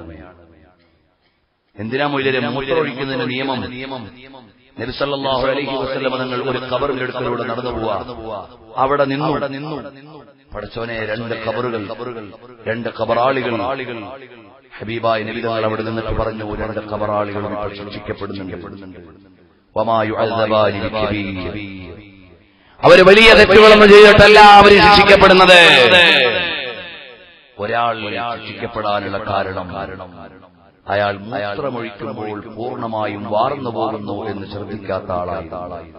എന്തിനാ മൊയ്തരെ മൂത്രമൊഴിക്കുന്നതിന്റെ നിയമം നബിസല്ലാഹു അലൈഹി വസല്ലം തങ്ങൾ ഒരു കബറിന്റെ അടുക്കലൂടെ നടന്നു പോവാ അവിടെ നിന്നു അവിടെ നിന്നു പടച്ചോനെ രണ്ട് കബറുകൾ രണ്ട് കബറാളികൾ ഹബീബായ നബിതങ്ങൾ അവിടെ നിന്നിട്ട് പറഞ്ഞു രണ്ട് കബറാളികൾ ഇപ്പോൾ ശിക്ഷിക്കപ്പെടുന്നുണ്ട് അവര് വലിയ തെറ്റുകളൊന്നും ചെയ്തിട്ടല്ല അവര് ശിക്ഷിക്കപ്പെടുന്നത് ഒരാൾ ശിക്ഷിക്കപ്പെടാനുള്ള കാരണം കാരണം അയാൾ മൂത്രമൊഴിക്കുമ്പോൾ പൂർണ്ണമായും വാർന്നു പോകുന്നു എന്ന് ശ്രദ്ധിക്കാത്ത ആളായി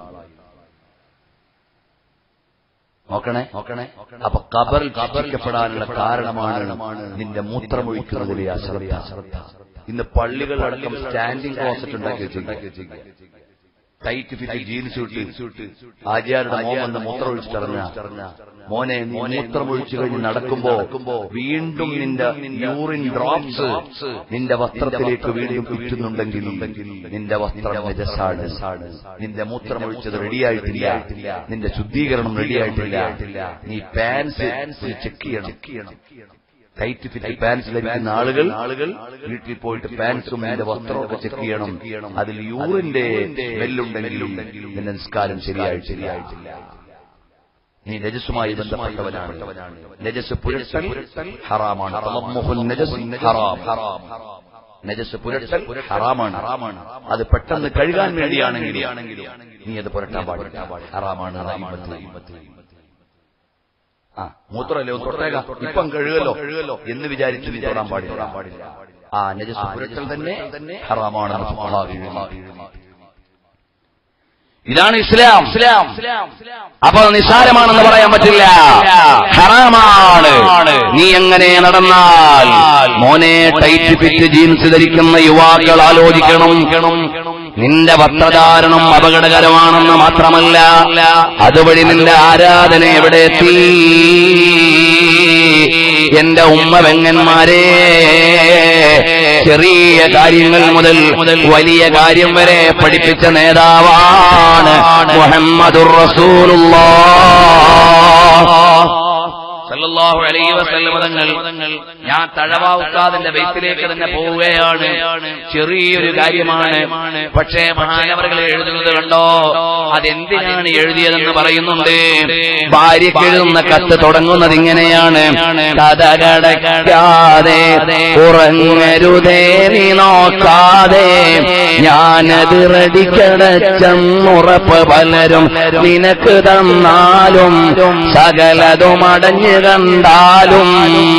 നോക്കണേ നോക്കണേ അപ്പൊ കബറിൽ ശിക്ഷിക്കപ്പെടാനുള്ള കാരണമാണ് നിന്റെ മൂത്രമൊഴിക്കുന്നതിലെ അശ്രദ്ധ ഇന്ന് പള്ളികളടക്കം സ്റ്റാൻഡിംഗ് ക്ലോസറ്റ് ഉണ്ടാക്കി വെച്ചിരിക്കുക ടൈറ്റ് ഫിറ്റ് ജീൻസ് ഇട്ട് ആചാരുടെ മോൻ വന്ന് മൂത്രമൊഴിച്ചിട്ടിറങ്ങ മോനെ നീ മൂത്രമൊഴിച്ചു കഴിഞ്ഞ് നടക്കുമ്പോ വീണ്ടും നിന്റെ യൂറിൻ ഡ്രോപ്സ് നിന്റെ വസ്ത്രത്തിലേക്ക് വീണ്ടും ചുറ്റുന്നുണ്ടെങ്കിൽ നിന്റെ വസ്ത്രം നജസാണ് നിന്റെ മൂത്രമൊഴിച്ചത് റെഡിയായിട്ടില്ല നിന്റെ ശുദ്ധീകരണം റെഡിയായിട്ടില്ല നീ പാൻസ് ചെക്ക് ചെയ്യണം ടൈറ്റ് ഫിറ്റ് പാൻസ് ധരിക്കുന്ന ആളുകൾ ആളുകൾ വീട്ടിൽ പോയിട്ട് പാൻസും നിന്റെ വസ്ത്രമൊക്കെ ചെക്ക് ചെയ്യണം അതിൽ യൂറിന്റെ സ്മെല്ലുണ്ടെങ്കിൽ നിന്റെ നിസ്കാരം ശരിയായി ശരിയായിട്ടില്ല നീ നജസുമായി ബന്ധപ്പെട്ടവനാണ് നജസ് പുരട്ടൽ ഹറാമാണ് തളമ്മുഹുൽ നജസ് ഹറാം നജസ് പുരട്ടൽ ഹറാമാണ് അത് പെട്ടെന്ന് കഴുകാൻ വേണ്ടിയാണെങ്കിൽ നീ അത് പുരട്ടാൻ പാടില്ല ഹറാമാണ് ആ മൂത്രമല്ലേ ഒന്ന് തൊട്ടേക്കാം ഇപ്പം കഴുകല്ലോ എന്ന് വിചാരിച്ച് നീ തൊടാൻ പാടില്ല ആ നജസ് പുരട്ടൽ തന്നെ ഹറാമാണെന്ന് സുബ്ഹാനല്ലാഹ്. ഇതാണ് ഇസ്ലാം ഇസ്ലാം അപ്പൊ നിസ്സാരമാണെന്ന് പറയാൻ പറ്റില്ല ഹറാമാണ് നീ എങ്ങനെ നടന്നാൽ മോനെ ടൈറ്റ് ഫിറ്റ് ജീൻസ് ധരിക്കുന്ന യുവാക്കൾ ആലോചിക്കണം നിന്റെ വസ്ത്രധാരണം അപകടകരമാണെന്ന് മാത്രമല്ല അതുവഴി നിന്റെ ആരാധന എവിടെ എത്തി എന്റെ ഉമ്മ വെങ്ങന്മാരെ ചെറിയ കാര്യങ്ങൾ മുതൽ വലിയ കാര്യം വരെ പഠിപ്പിച്ച നേതാവാണ് മുഹമ്മദുർ സല്ലല്ലാഹു അലൈഹി വസല്ലം തങ്ങൾ ഞാൻ തഴവ ഉസ്താദിന്റെ ബൈത്തിലേക്ക് തന്നെ പോവുകയാണ് ചെറിയൊരു കാര്യമാണ് പക്ഷേ മഹാനവറുകൾ എഴുതുന്നത് കണ്ടോ അതെന്തിനാണ് എഴുതിയതെന്ന് പറയുന്നുണ്ട് ഭാര്യയ്ക്ക് എഴുതുന്ന കത്ത് തുടങ്ങുന്നത് ഇങ്ങനെയാണ് കഥകടക്കാതെ ഉറങ്ങരുതേ നീ നോക്കാതെ ഞാനത് റെഡിക്കടച്ചെന്നുറപ്പ് പലരും നിനക്ക് തന്നാലും സകലതും അടഞ്ഞു കണ്ടാലും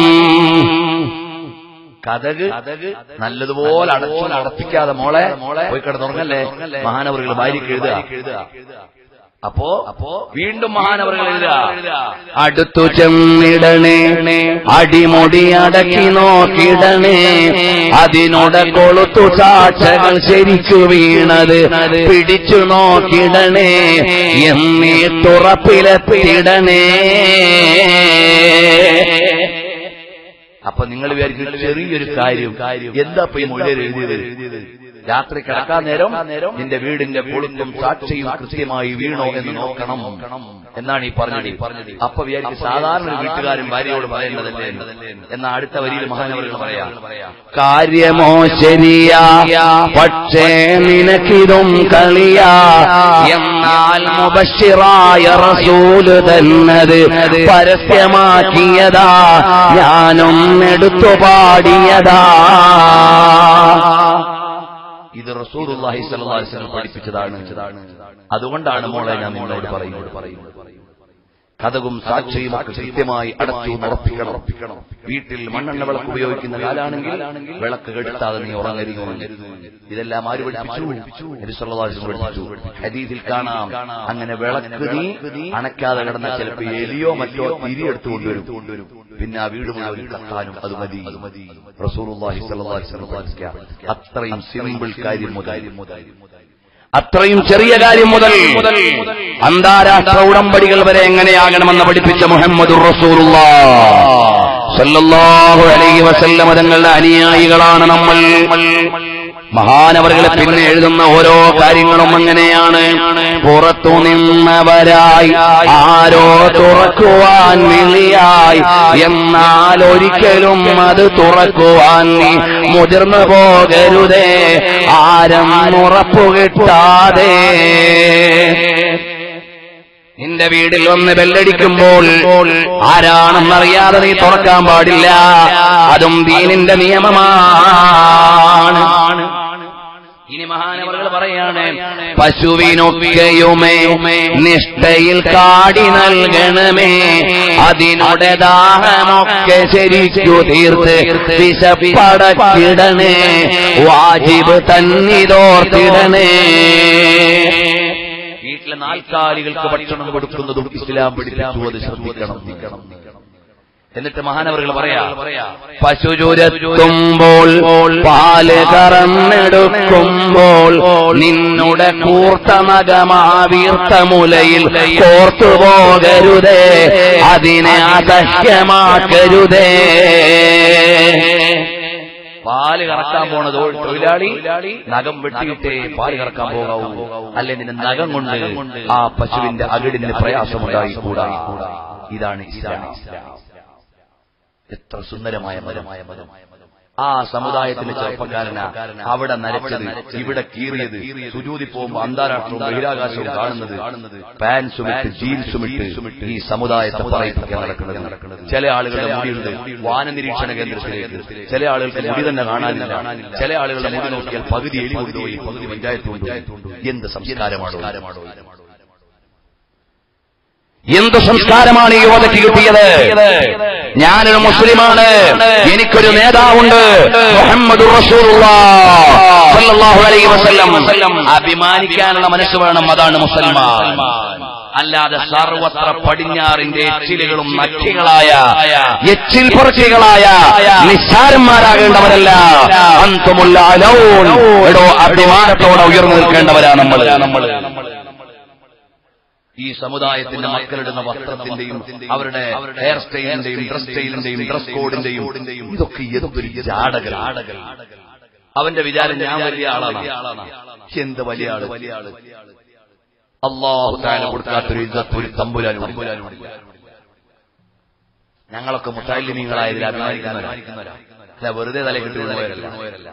കഥക് നല്ലതുപോലെ അടച്ചു നടത്തിക്കാതെ മോളെ പോയി കിടന്നുറങ്ങല്ലേ മഹാനവറുകൾ ഭാര്യയ്ക്ക് എഴുതുക അപ്പോ അപ്പോ വീണ്ടും മഹാനവറുകൾ എഴുതുക അടുത്തു ചെന്നിടണേ അടിമുടി അടക്കി നോക്കിടണേ അതിനോട കൊളുത്തു സാക്ഷകൾ ശരിക്കു വീണത് പിടിച്ചു നോക്കിടണേ എന്നിട്ടുറപ്പിലെത്തിടണേ അപ്പൊ നിങ്ങൾ വിചാരിക്കും ചെറിയൊരു കാര്യം എന്താ ഇപ്പൊ ഈ മൊഴിയിൽ എഴുതിയത് രാത്രി കിടക്കാൻ നേരം നിന്റെ വീടിന്റെ പൊളുത്തും സാക്ഷിയും കൃത്യമായി വീണോ എന്ന് നോക്കണം എന്നാണ് ഈ പറഞ്ഞത് പറഞ്ഞത് അപ്പൊ വിചാരിക്കും സാധാരണ ഒരു വീട്ടുകാരൻ ഭാര്യയോട് പറയേണ്ടതല്ലേ എന്നാ അടുത്ത വരിയിൽ മഹാനവറുകൾ പറയാം കാര്യമോ ശരിയാ പക്ഷേ നിനക്കിതും കളിയാ എന്നാൽ മുബഷിറായ റസൂല് തന്നത് പരസ്യമാക്കിയതാ ഞാനും എടുത്തു പാടിയതാ ഇത് റസൂലുള്ളാഹി സ്വല്ലല്ലാഹി അലൈഹി വസല്ലം പഠിപ്പിച്ചതാണ് അതുകൊണ്ടാണ് മോളെ ഞാൻ നിങ്ങളോട് പറയുന്നത് കഥകും സാക്ഷിയും ഒക്കെ കൃത്യമായി അടച്ചു ഉറപ്പിക്കണം വീട്ടിൽ മണ്ണെണ്ണ വിളക്ക് ഉപയോഗിക്കുന്ന കാലാണെങ്കിൽ വിളക്ക് കെടുത്താതെ നീ ഉറങ്ങരുത് ഇതെല്ലാം ആര് പഠിപ്പിച്ചു നബി സല്ലല്ലാഹു അലൈഹി വസല്ലം പഠിപ്പിച്ചു ഹദീസിൽ കാണാം അങ്ങനെ വിളക്ക് നീ അണയ്ക്കാതെ കിടന്ന ചിലപ്പോൾ എലിയോ മറ്റോ തിരി എടുത്തു കൊണ്ടുവരും പിന്നെ ആ വീട് മുഴുവൻ കത്താനും അത് മതി റസൂലുള്ളാഹി സ്വല്ലല്ലാഹു അലൈഹി വസല്ലം പഠിപ്പിക്കുക അത്രയും സിമ്പിൾ കാര്യം മുതൽ അത്രയും ചെറിയ കാര്യം മുതൽ അന്താരാഷ്ട്ര ഉടമ്പടികൾ വരെ എങ്ങനെയാകണമെന്ന് പഠിപ്പിച്ച മുഹമ്മദ് സല്ലല്ലാഹു അലൈഹി വസല്ലമ തങ്ങളുടെ അനുയായികളാണ് നമ്മൾ മഹാനവറുകളെ പിന്നെ എഴുതുന്ന ഓരോ കാര്യങ്ങളും അങ്ങനെയാണ് പുറത്തു നിന്നവരായി ആരോ തുറക്കുവാൻ വിളിയായി എന്നാൽ ഒരിക്കലും അത് തുറക്കുവാൻ നീ മുതിർന്നു പോകരുതേ ആരം ഉറപ്പു കിട്ടാതെ നിന്റെ വീട്ടിൽ ഒന്ന് ബെല്ലടിക്കുമ്പോൾ ആരാണെന്നറിയാതെ നീ തുറക്കാൻ പാടില്ല അതും ദീനിന്റെ നിയമമാണ് ഇനി മഹാനവറുകൾ പറയാണ് പശുവിനൊക്കെയുമേ നിഷ്ഠയിൽ കാടി നൽകണമേ അതിനുടെ ദാഹമൊക്കെ ശരിക്കു തീർത്ത് വിശപ്പടക്കിടണേ വാജിബ് തന്നിതോർത്തിടണേ വീട്ടിലെ നാൽക്കാലികൾക്ക് ഭക്ഷണം കൊടുക്കുന്നതും ഇസ്ലാം പഠിപ്പിച്ചു അത് ശ്രദ്ധിക്കണം എന്നിട്ട് മഹാനവറുകൾ പറയാ പശുചുരത്തുമ്പോൾ പാല് കറന്നെടുക്കുമ്പോൾ നിന്നുടെ കൂർത്ത നഗമാവീർത്ത മുലയിൽ കോർത്തുപോകരുതേ അതിനെ അസഹ്യമാക്കരുതേ പാല് കറക്കാൻ പോണ തൊ- തൊഴിലാളി നഖം വെട്ടിയിട്ടേ പാല് കറക്കാൻ പോകാവൂ അല്ലെ നിന്റെ നഖം കൊണ്ട് ആ പശുവിന്റെ അകിടിന് പ്രയാസമുണ്ടായി കൂടാ ഇതാണ് ഇസ്ലാം എത്ര സുന്ദരമായ മരമായ മരം ആ സമുദായത്തിലെ ചെറുപ്പക്കാരന അവിടെ നരച്ചത് ഇവിടെ കീറിയത് സുജൂതി പോകുമ്പോൾ അന്താരാഷ്ട്രവും ബഹിരാകാശവും കാണുന്നത് പാൻസും ഇട്ട് ജീൻസും ഇട്ട് ഈ സമുദായത്തെ പറയിപ്പിക്കാൻ നടക്കുന്നത് ചില ആളുകളുടെ മുടിയുണ്ട് വാന നിരീക്ഷണ കേന്ദ്രത്തിലേക്ക് ചില ആളുകൾക്ക് മുടി തന്നെ കാണാനില്ല ചില ആളുകളുടെ മുടി നോക്കിയാൽ പകുതി എലി കൊണ്ടുപോയി പകുതി പഞ്ചായത്ത് കൊണ്ടുപോയി എന്ത് സംസ്കാരമാണോ എന്ത് സംസ്കാരമാണ് ഈ യുവതയ്ക്ക് കിട്ടിയത് ഞാനൊരു മുസ്ലിമാണ് എനിക്കൊരു നേതാവുണ്ട് മുഹമ്മദ് അഭിമാനിക്കാനുള്ള മനസ്സ് വേണം അതാണ് മുസൽമാൻ അല്ലാതെ സർവത്ര പടിഞ്ഞാറിന്റെ എച്ചിലുകളും നക്കികളായ എച്ചിൽ പുറച്ചികളായ നിസ്സാരന്മാരാകേണ്ടവരല്ല അന്തമുള്ള എടോ അഭിമാനത്തോടെ ഉയർന്നു നിൽക്കേണ്ടവരാണ് നമ്മൾ നമ്മൾ ഈ സമുദായത്തിന്റെ മക്കളിടുന്ന വസ്ത്രത്തിന്റെയും അവരുടെ ഹെയർ സ്റ്റൈലിന്റെയും ഡ്രസ് സ്റ്റൈലിന്റെയും ഡ്രസ് കോഡിന്റെയും ഇതൊക്കെ എന്തൊരു ജാടകൾ അവന്റെ വിചാരം ഞാൻ വലിയ ആളാണ് എന്ത് വലിയ ആള് വലിയ ആള് അള്ളാഹു താല കൊടുക്കാത്തൊരു ഇജ്ജത്ത് ഒരു തമ്പുരാനും ഞങ്ങളൊക്കെ മുത്താലിമീങ്ങളായതിൽ അഭിമാനിക്കുന്നവരാ അല്ല വെറുതെ തലക്കെട്ട് വീണവരല്ല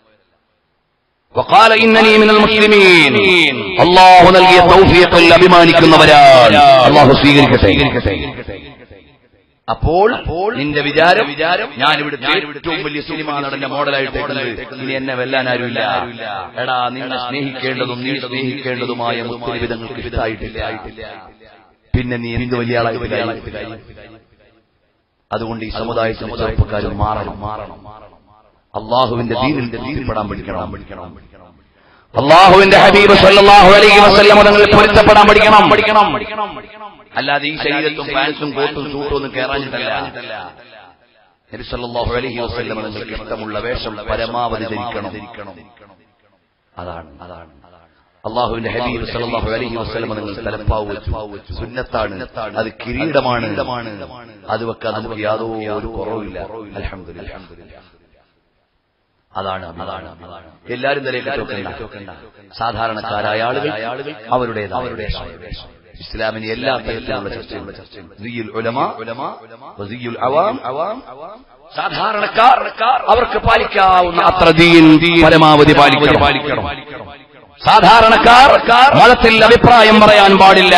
وقال إنني من المسلمين അള്ളാഹു നൽകിയ തൗഫീഖിൽ അഭിമാനിക്കുന്നവരാണ് അള്ളാഹു സ്വീകരിക്കട്ടെ അപ്പോൾ നിന്റെ വിചാരം വിചാരം ഞാൻ ഇവിടുത്തെ ഏറ്റവും വലിയ സിനിമാ നടന്റെ മോഡലായിട്ട് ഇനി എന്നെ വെല്ലാൻ ആരുമില്ല എടാ നിന്നെ സ്നേഹിക്കേണ്ടതും നീ സ്നേഹിക്കേണ്ടതുമായ മുസ്ലിം വിധങ്ങൾക്ക് ഇതായിട്ടില്ല പിന്നെ നീ എന്ത് വലിയ ആളായിട്ട് അതുകൊണ്ട് ഈ സമുദായത്തിലെ ചെറുപ്പക്കാരും മാറണം മാറണം അള്ളാഹുവിന്റെ ദീനിൽ ദീനിൽപ്പെടാൻ പഠിക്കണം പഠിക്കണം അള്ളാഹുവിന്റെ ഹബീബ് സല്ലല്ലാഹു അലൈഹി വസല്ലം തങ്ങൾ പൊരുത്തപ്പെടാൻ പഠിക്കണം പഠിക്കണം അല്ലാതെ ഈ ശരീരത്തും പാൻസും കോട്ടും സൂട്ടും ഒന്നും കയറാഞ്ഞിട്ടല്ല നബി സല്ലല്ലാഹു അലൈഹി വസല്ലം നിങ്ങൾക്ക് ഇഷ്ടമുള്ള വേഷം പരമാവധി ധരിക്കണം അതാണ് അതാണ് അള്ളാഹുവിന്റെ ഹബീബ് സല്ലല്ലാഹു അലൈഹി വസല്ലം നിങ്ങൾ തലപ്പാവ് വെച്ചു സുന്നത്താണ് അത് കിരീടമാണ് അത് വെക്കാൻ നമുക്ക് യാതൊരു കുറവില്ല അൽഹംദുലില്ലാ അതാണ് അതാണ് എല്ലാരും തലയിട്ടൊക്കെ സാധാരണക്കാരായ ആളുകൾ അവരുടേതായ വേഷം ഇസ്ലാമിന് എല്ലാ തരത്തിലുള്ള ചർച്ചയുണ്ട് സിയ്യുൽ ഉലമ വസിയ്യുൽ അവാം സാധാരണക്കാർ അവർക്ക് പാലിക്കാവുന്ന അത്ര ദീൻ പരമാവധി പാലിക്കണം പാലിക്കണം സാധാരണക്കാർ മതത്തിൽ അഭിപ്രായം പറയാൻ പാടില്ല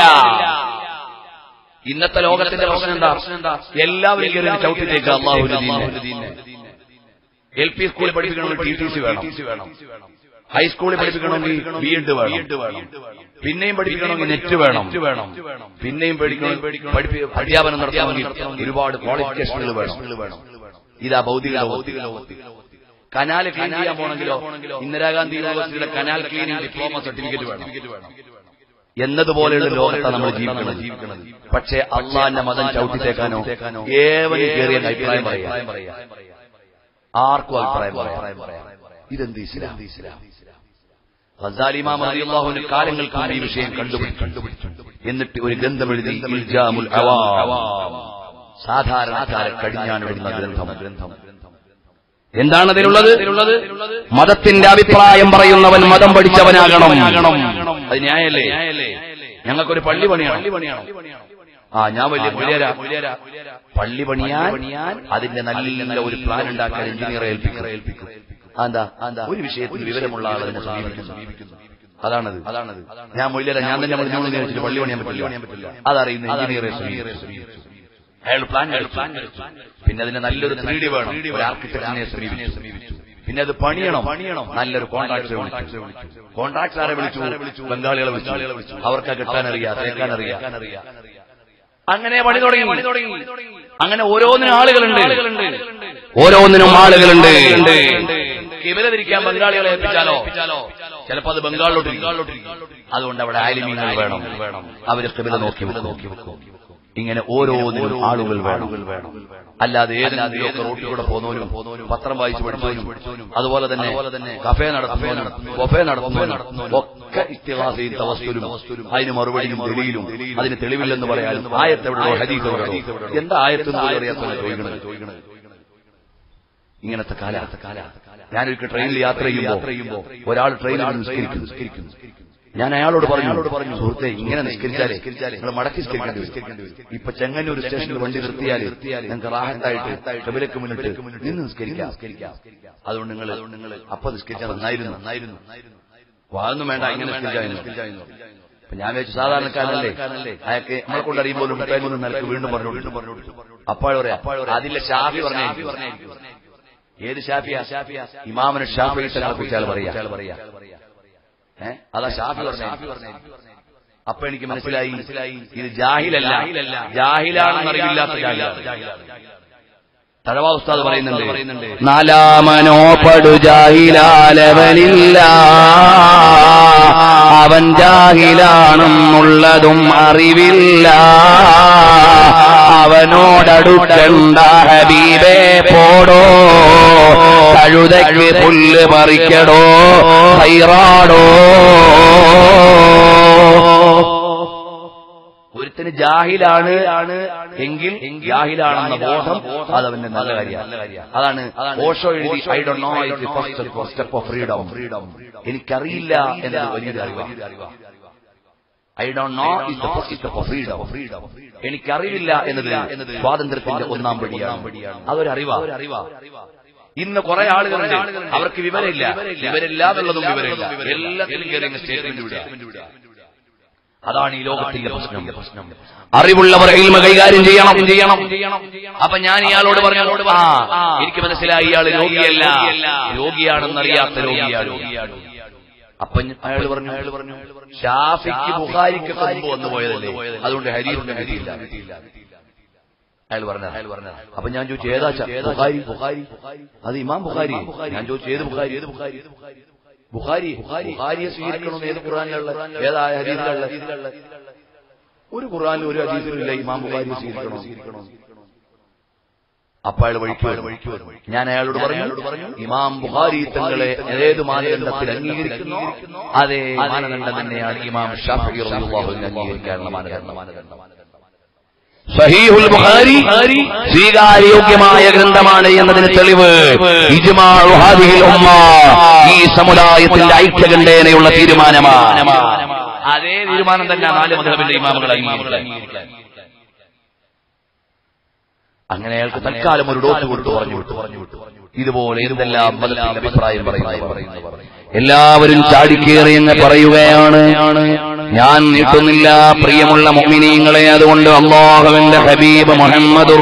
ഇന്നത്തെ ലോകത്തിന്റെ പ്രശ്നം എന്താ എല്ലാവരും കയറി ചവിട്ടിലേക്ക് അള്ളാഹുവിന്റെ എൽ പി സ്കൂളിൽ പഠിപ്പിക്കണമെങ്കിൽ ടി ടി സി വേണം ഹൈസ്കൂളിൽ പഠിപ്പിക്കണമെങ്കിൽ ബി എഡ് വേണം പിന്നെയും പഠിപ്പിക്കണമെങ്കിൽ നെറ്റ് വേണം പിന്നെയും പഠിക്കണം പഠിപ്പി- അധ്യാപനം നടത്തണമെങ്കിൽ ഒരുപാട് ക്വാളിഫിക്കേഷനുകൾ വേണം ഇതാ ഭൗതിക ഭൗതിക കനാൽ ക്ലീൻ ചെയ്യാൻ പോകണമെങ്കിലോ ഇന്ദിരാഗാന്ധി യൂണിവേഴ്സിറ്റിയുടെ കനാൽ ക്ലീനിംഗ് ഡിപ്ലോമ സർട്ടിഫിക്കറ്റ് വേണം എന്നതുപോലെയുള്ള ലോകത്താണ് നമ്മൾ ജീവിക്കുന്നത് പക്ഷേ അള്ളാന്റെ മതം ചവിട്ടിത്തേക്കാനോ ഏവനും കയറിയ അഭിപ്രായം പറയാം ആർക്കും അഭിപ്രായം പറയാം ഇതെന്ത് ഇസ്ലാം ഗസാലിമാം റളിയല്ലാഹുവിന് കാലങ്ങൾക്ക് മുമ്പ് ഈ വിഷയം കണ്ടുപിടിച്ചു എന്നിട്ട് ഒരു ഗ്രന്ഥം എഴുതി ഇൽജാമുൽ അവാം സാധാരണക്കാരെ കടിഞ്ഞാണിടുന്ന ഗ്രന്ഥം എന്താണ് അതിലുള്ളത് മതത്തിന്റെ അഭിപ്രായം പറയുന്നവൻ മതം പഠിച്ചവനാകണം അത് ന്യായല്ലേ ഞങ്ങൾക്കൊരു പള്ളി പണിയാണ് ആ ഞാൻ വലിയ പുലിയരാ പള്ളി പണിയാൻ അതിന്റെ നല്ല ഒരു പ്ലാൻ ഉണ്ടാക്കാൻ എഞ്ചിനീയറെ ഏൽപ്പിക്കും അതാ ഒരു വിഷയത്തിൽ വിവരമുള്ള ആൾ അതിനെ സമീപിക്കുന്നു അതാണത് അതാണത് ഞാൻ മൊയ്യര ഞാൻ തന്നെ മണിഞ്ഞോളൂ വെച്ചിട്ട് പള്ളി പണിയാൻ പറ്റില്ല അതറിയുന്ന എഞ്ചിനീയറെ സമീപിച്ചു അയാൾ പ്ലാൻ കഴിച്ചു പിന്നെ അതിന് നല്ലൊരു ത്രീ ഡി വേണം ഒരു ആർക്കിടെക്റ്റിനെ സമീപിച്ചു പിന്നെ അത് പണിയണം പണിയണം നല്ലൊരു കോൺട്രാക്ടറെ വിളിച്ചു കോൺട്രാക്ടറെ വിളിച്ചു ബംഗാളികളെ വിളിച്ചു അവർക്ക് കിട്ടാനറിയാം തേക്കാനറിയാം അങ്ങനെ പണി തുടങ്ങി പണി തുടങ്ങി അങ്ങനെ ഓരോന്നിനും ആളുകളുണ്ട് ഓരോന്നിനും ആളുകളുണ്ട് കിബില തിരിക്കാൻ ബംഗാളികളെ ഏൽപ്പിച്ചാലോ ചിലപ്പോ അത് ബംഗാളിലോട്ട് ബംഗാളിലോട്ട് അതുകൊണ്ട് അവിടെ ആലിമീങ്ങൾ വേണം വേണം അവര് കിബില നോക്കി നോക്കി വെക്കും ഇങ്ങനെ ഓരോന്നിനും ആളുകൾ വേണം അല്ലാതെ ഏതെങ്കിലും ഒക്കെ റോട്ടിൽ കൂടെ പോകുന്നവനും പത്രം വായിച്ചു പഠിച്ചവനും അതുപോലെ തന്നെ കഫേ നടത്തുന്നവനും കൊഫേ നടത്തുന്നവനും ഒക്കെ ഇത്തിഹാസയും തവസ്തുലും അതിന് മറുപടിയും തെളിയിലും അതിന് തെളിവില്ലെന്ന് പറയാനും ആയത്തെവിടെയോ ഹരീഫെവിടെയോ എന്താ ആയത്തെന്ന് പോലും അറിയാത്തവനെ ചോദിക്കണത് ഇങ്ങനത്തെ കാല ഞാനൊരിക്കൽ ട്രെയിനിൽ യാത്ര ചെയ്യുമ്പോ ഒരാൾ ട്രെയിനിൽ നിസ്കരിക്കുന്നു ഞാൻ അയാളോട് പറഞ്ഞു സുഹൃത്തെ ഇങ്ങനെ നിസ്കരിച്ചാലേ നിങ്ങൾ മടക്കി നിസ്കരിക്കേണ്ടി വരും ഇപ്പൊ ചെങ്ങന്നൂർ സ്റ്റേഷനിൽ വണ്ടി നിർത്തിയാൽ നിങ്ങൾക്ക് റാഹത്തായിട്ട് കബിലക്ക് മുന്നിട്ട് നിന്ന് നിസ്കരിക്കാം അതുകൊണ്ട് നിങ്ങൾ നിങ്ങൾ അപ്പൊ നിസ്കരിച്ചാൽ നന്നായിരുന്നു നന്നായിരുന്നു വാതൊന്നും വേണ്ട ഇങ്ങനെ നിസ്കരിച്ചായിരുന്നു അപ്പൊ ഞാൻ വെച്ചു സാധാരണക്കാരനല്ലേ അയാൾക്ക് നമ്മളെ കൊണ്ട് അറിയുമ്പോഴും മുട്ടായ്മ നിലക്ക് വീണ്ടും പറഞ്ഞു വീണ്ടും പറഞ്ഞു അപ്പോഴും പറയാം അതിലെ ഷാഫി പറഞ്ഞു ഏത് ഷാഫിയാ ഇമാമിന് ഷാഫി കുറിച്ചാൽ പറയാ പറയാ ഏഹ് അതാ ഷാഫി പറഞ്ഞ അപ്പൊ എനിക്ക് മനസ്സിലായി മനസ്സിലായി ഇത് ജാഹിലല്ല ജാഹിലാണെന്ന് അറിവില്ലാത്ത തഴവാ ഉസ്താദ് പറയുന്നുണ്ട് നാലാമനോ പടു ജാഹിലാലവനില്ല അവൻ ജാഹിലാണെന്നുള്ളതും അറിവില്ല അവനോടടുക്കണ്ട ഹബീബേ പോടോ കഴുതയ്ക്ക് പുല്ല് പറിക്കടോ ഹൈറാടോ ഒരുത്തിന് ജാഹിലാണ് എങ്കിൽ ജാഹിലാണെന്ന ബോധം അത് അവന്റെ നല്ല കാര്യമാണ് അതാണ് ഓഷോ എഴുതി ഐ ഡോ know step of freedom freedom എനിക്കറിയില്ല എന്നത് വലിയൊരു അറിവാണ് ഐ ഡോ know is the first step of freedom freedom എനിക്കറിവില്ല എന്നത് സ്വാതന്ത്ര്യത്തിന്റെ ഒന്നാം പടിയാണ് അതൊരു അറിവാ ഇന്ന് കുറെ ആളുകളുണ്ട് അവർക്ക് വിവരമില്ല വിവരമില്ല എന്നുള്ളതും വിവരമില്ല എല്ലാത്തിലും കയറി സ്റ്റേറ്റ്മെന്റ് വിടുക അതാണ് ഈ ലോകത്തിന്റെ പ്രശ്നം അറിവുള്ളവർ ഇൽമ കൈകാര്യം ചെയ്യണം ചെയ്യണം അപ്പൊ ഞാൻ ഇയാളോട് പറഞ്ഞോട് ആ എനിക്ക് മനസ്സിലായി ഇയാൾ രോഗിയല്ല രോഗിയാണെന്നറിയാത്ത രോഗിയാണ് അപ്പൊ അയാൾ പറഞ്ഞു അയാൾ പറഞ്ഞു ഷാഫിക്ക് ബുഹാരിക്കൊക്കെ മുമ്പ് വന്നു പോയതല്ലേ അതുകൊണ്ട് ഹരീറിന് കിട്ടിയില്ല അയാൾ പറഞ്ഞ അയാൾ പറഞ്ഞ അപ്പൊ ഞാൻ ചോദിച്ചു ഏതാ ച- ബുഖാരി ബുഖാരി അത് ഇമാം ബുഖാരി ഞാൻ ചോദിച്ചു ഏത് ബുഖാരി ഏത് ബുഖാരി ബുഖാരി ബുഖാരിയെ സ്വീകരിക്കണമെന്ന് ഏത് ഖുറാനിലുള്ള ഏതായ ഹരീതിലുള്ള ഒരു ഖുറാനിലും ഒരു ഹദീസിലുമില്ല ഇമാം ബുഖാരിയെ സ്വീകരിക്കണോ അപ്പൊ അയാൾ വഴിക്ക് വരും. ഞാൻ അയാളോട് പറഞ്ഞു ഇമാം ബുഖാരി തങ്ങളെ ഏത് മാനദണ്ഡത്തിൽ അംഗീകരിക്കുന്നു അതേ മാനദണ്ഡം തന്നെയാണ് ഇമാം ഷാഫി റളിയല്ലാഹുവിനെ അംഗീകരിക്കാനുള്ള മാനദണ്ഡം സഹീഹുൽ ബുഖാരി സ്വീകാര്യോഗ്യമായ ഗ്രന്ഥമാണ് എന്നതിന് തെളിവ് ഇജ്മാഉ ഹാദിഹിൽ ഉമ്മ ഈ സമുദായത്തിന്റെ ഐക്യകണ്ഠേനയുള്ള തീരുമാനമാണ് അതേ തീരുമാനം തന്നെ നാല് മധുരവിന്റെ ഇമാമുകൾ അംഗീകരിക്കാൻ അങ്ങനെ അയാൾക്ക് തൽക്കാലം ഒരു ഡോസ് കൊടുത്തു പറഞ്ഞു വിട്ടു പറഞ്ഞു വിട്ടു ഇതുപോലെ എന്തെല്ലാം മതത്തിന്റെ അഭിപ്രായം പറയുന്നു എല്ലാവരും ചാടിക്കേറി എന്ന് പറയുകയാണ് ഞാൻ നീട്ടുന്നില്ല പ്രിയമുള്ള മുഅ്മിനീങ്ങളെ അതുകൊണ്ട് അള്ളാഹുവിന്റെ ഹബീബ് മുഹമ്മദുർ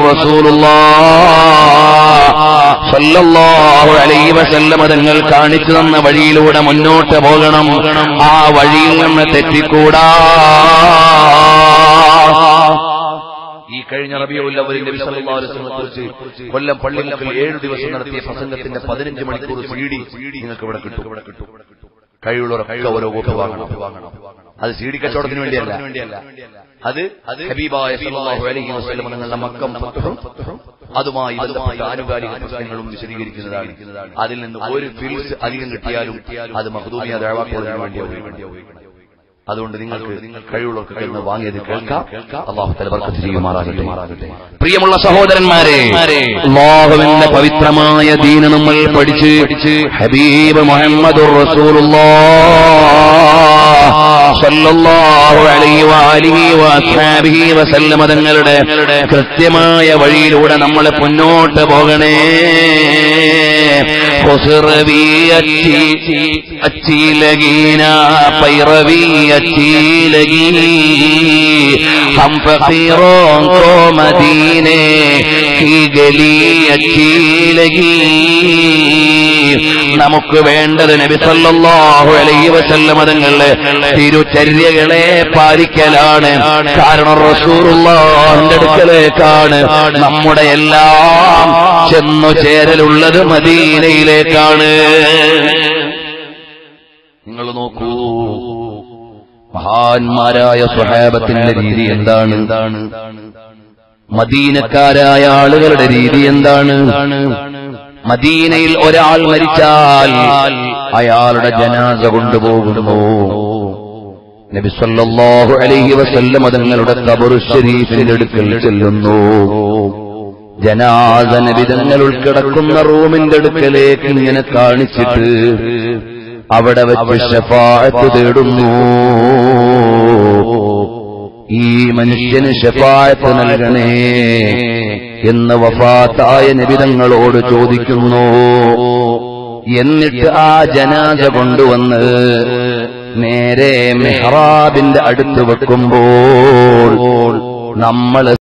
റസൂലുള്ളാഹു അലൈഹി വസല്ലമ തങ്ങൾ കാണിച്ചു തന്ന വഴിയിലൂടെ മുന്നോട്ട് പോകണം ആ വഴിയിൽ നിന്ന് തെറ്റിക്കൂടാ ഈ കഴിഞ്ഞ റബിയുല്ലവരിന്റെ കുറിച്ച് കൊല്ലം പള്ളിമുക്കിൽ ഏഴു ദിവസം നടത്തിയ പ്രസംഗത്തിന്റെ പതിനഞ്ച് മണിക്കൂർ സി ഡി നിങ്ങൾക്ക് ഇവിടെ കിട്ടും ഇവിടെ കിട്ടും കഴിവുള്ളവരൊക്കെ ഓരോ കോപ്പി വാങ്ങണം അത് സി ഡി കച്ചവടത്തിന് വേണ്ടിയല്ല അത് അത് ഹബീബായ സല്ലല്ലാഹു അലൈഹി വസല്ലം നിങ്ങളുടെ മക്കം ഫത്ഹും അതുമായി ബന്ധപ്പെട്ട ആനുകാലിക പ്രശ്നങ്ങളും വിശദീകരിക്കുന്നതാണ് അതിൽ നിന്ന് ഒരു ഫിൽസ് അധികം കിട്ടിയാലും അത് മഹദൂമിയ ദഴവാക്കോടിന് വേണ്ടിയാവും അതുകൊണ്ട് നിങ്ങൾക്ക് കഴിവുള്ളവർക്ക് എന്ന് വാങ്ങിയത് കേൾക്കാം അള്ളാഹു തലബർക്കത്ത് ചെയ്യുമാറാകട്ടെ പ്രിയമുള്ള സഹോദരന്മാരെ അള്ളാഹുവിന്റെ പവിത്രമായ ദീന നമ്മൾ പഠിച്ച് ഹബീബ് മുഹമ്മദ് വസല്ലമ തങ്ങളുടെ കൃത്യമായ വഴിയിലൂടെ നമ്മൾ മുന്നോട്ട് പോകണേ خسروي أتي أتي لقينا پیروی أتي لگی ہم فقیروں کو مدینے کی گلی اچھی لگی നമുക്ക് വേണ്ടത് നബി സല്ലല്ലാഹു അലൈഹി വസല്ലമ തങ്ങളുടെ തിരുചര്യകളെ പാലിക്കലാണ് കാരണം റസൂലുള്ളാഹിന്റെ അടുക്കലേക്കാണ് നമ്മുടെ എല്ലാം ചെന്നു ചേരലുള്ളത് മദീനയിലേക്കാണ് നിങ്ങൾ നോക്കൂ മഹാന്മാരായ സ്വഹാബത്തിന്റെ രീതി എന്താണ് മദീനക്കാരായ ആളുകളുടെ രീതി എന്താണ് മദീനയിൽ ഒരാൾ മരിച്ചാൽ അയാളുടെ ജനാസ കൊണ്ടുപോകുന്നു നബി സല്ലല്ലാഹു അലൈഹി വസല്ലം തങ്ങളുടെ ഖബറു ശരീഫിന്റെ അടുക്കൽ ചെല്ലുന്നു ജനാസ നബി തങ്ങൾ ഉൾക്കിടക്കുന്ന റൂമിന്റെ അടുക്കലേക്ക് ഇങ്ങനെ കാണിച്ചിട്ട് അവിടെ വെച്ച് ഷഫാഅത്ത് തേടുന്നു ഈ മനുഷ്യന് ഷഫായത്ത് നൽകണേ എന്ന് വഫാത്തായ നിബിതങ്ങളോട് ചോദിക്കുന്നു എന്നിട്ട് ആ ജനാസ കൊണ്ടുവന്ന് നേരെ മെഹ്റാബിന്റെ അടുത്ത് വെക്കുമ്പോൾ നമ്മൾ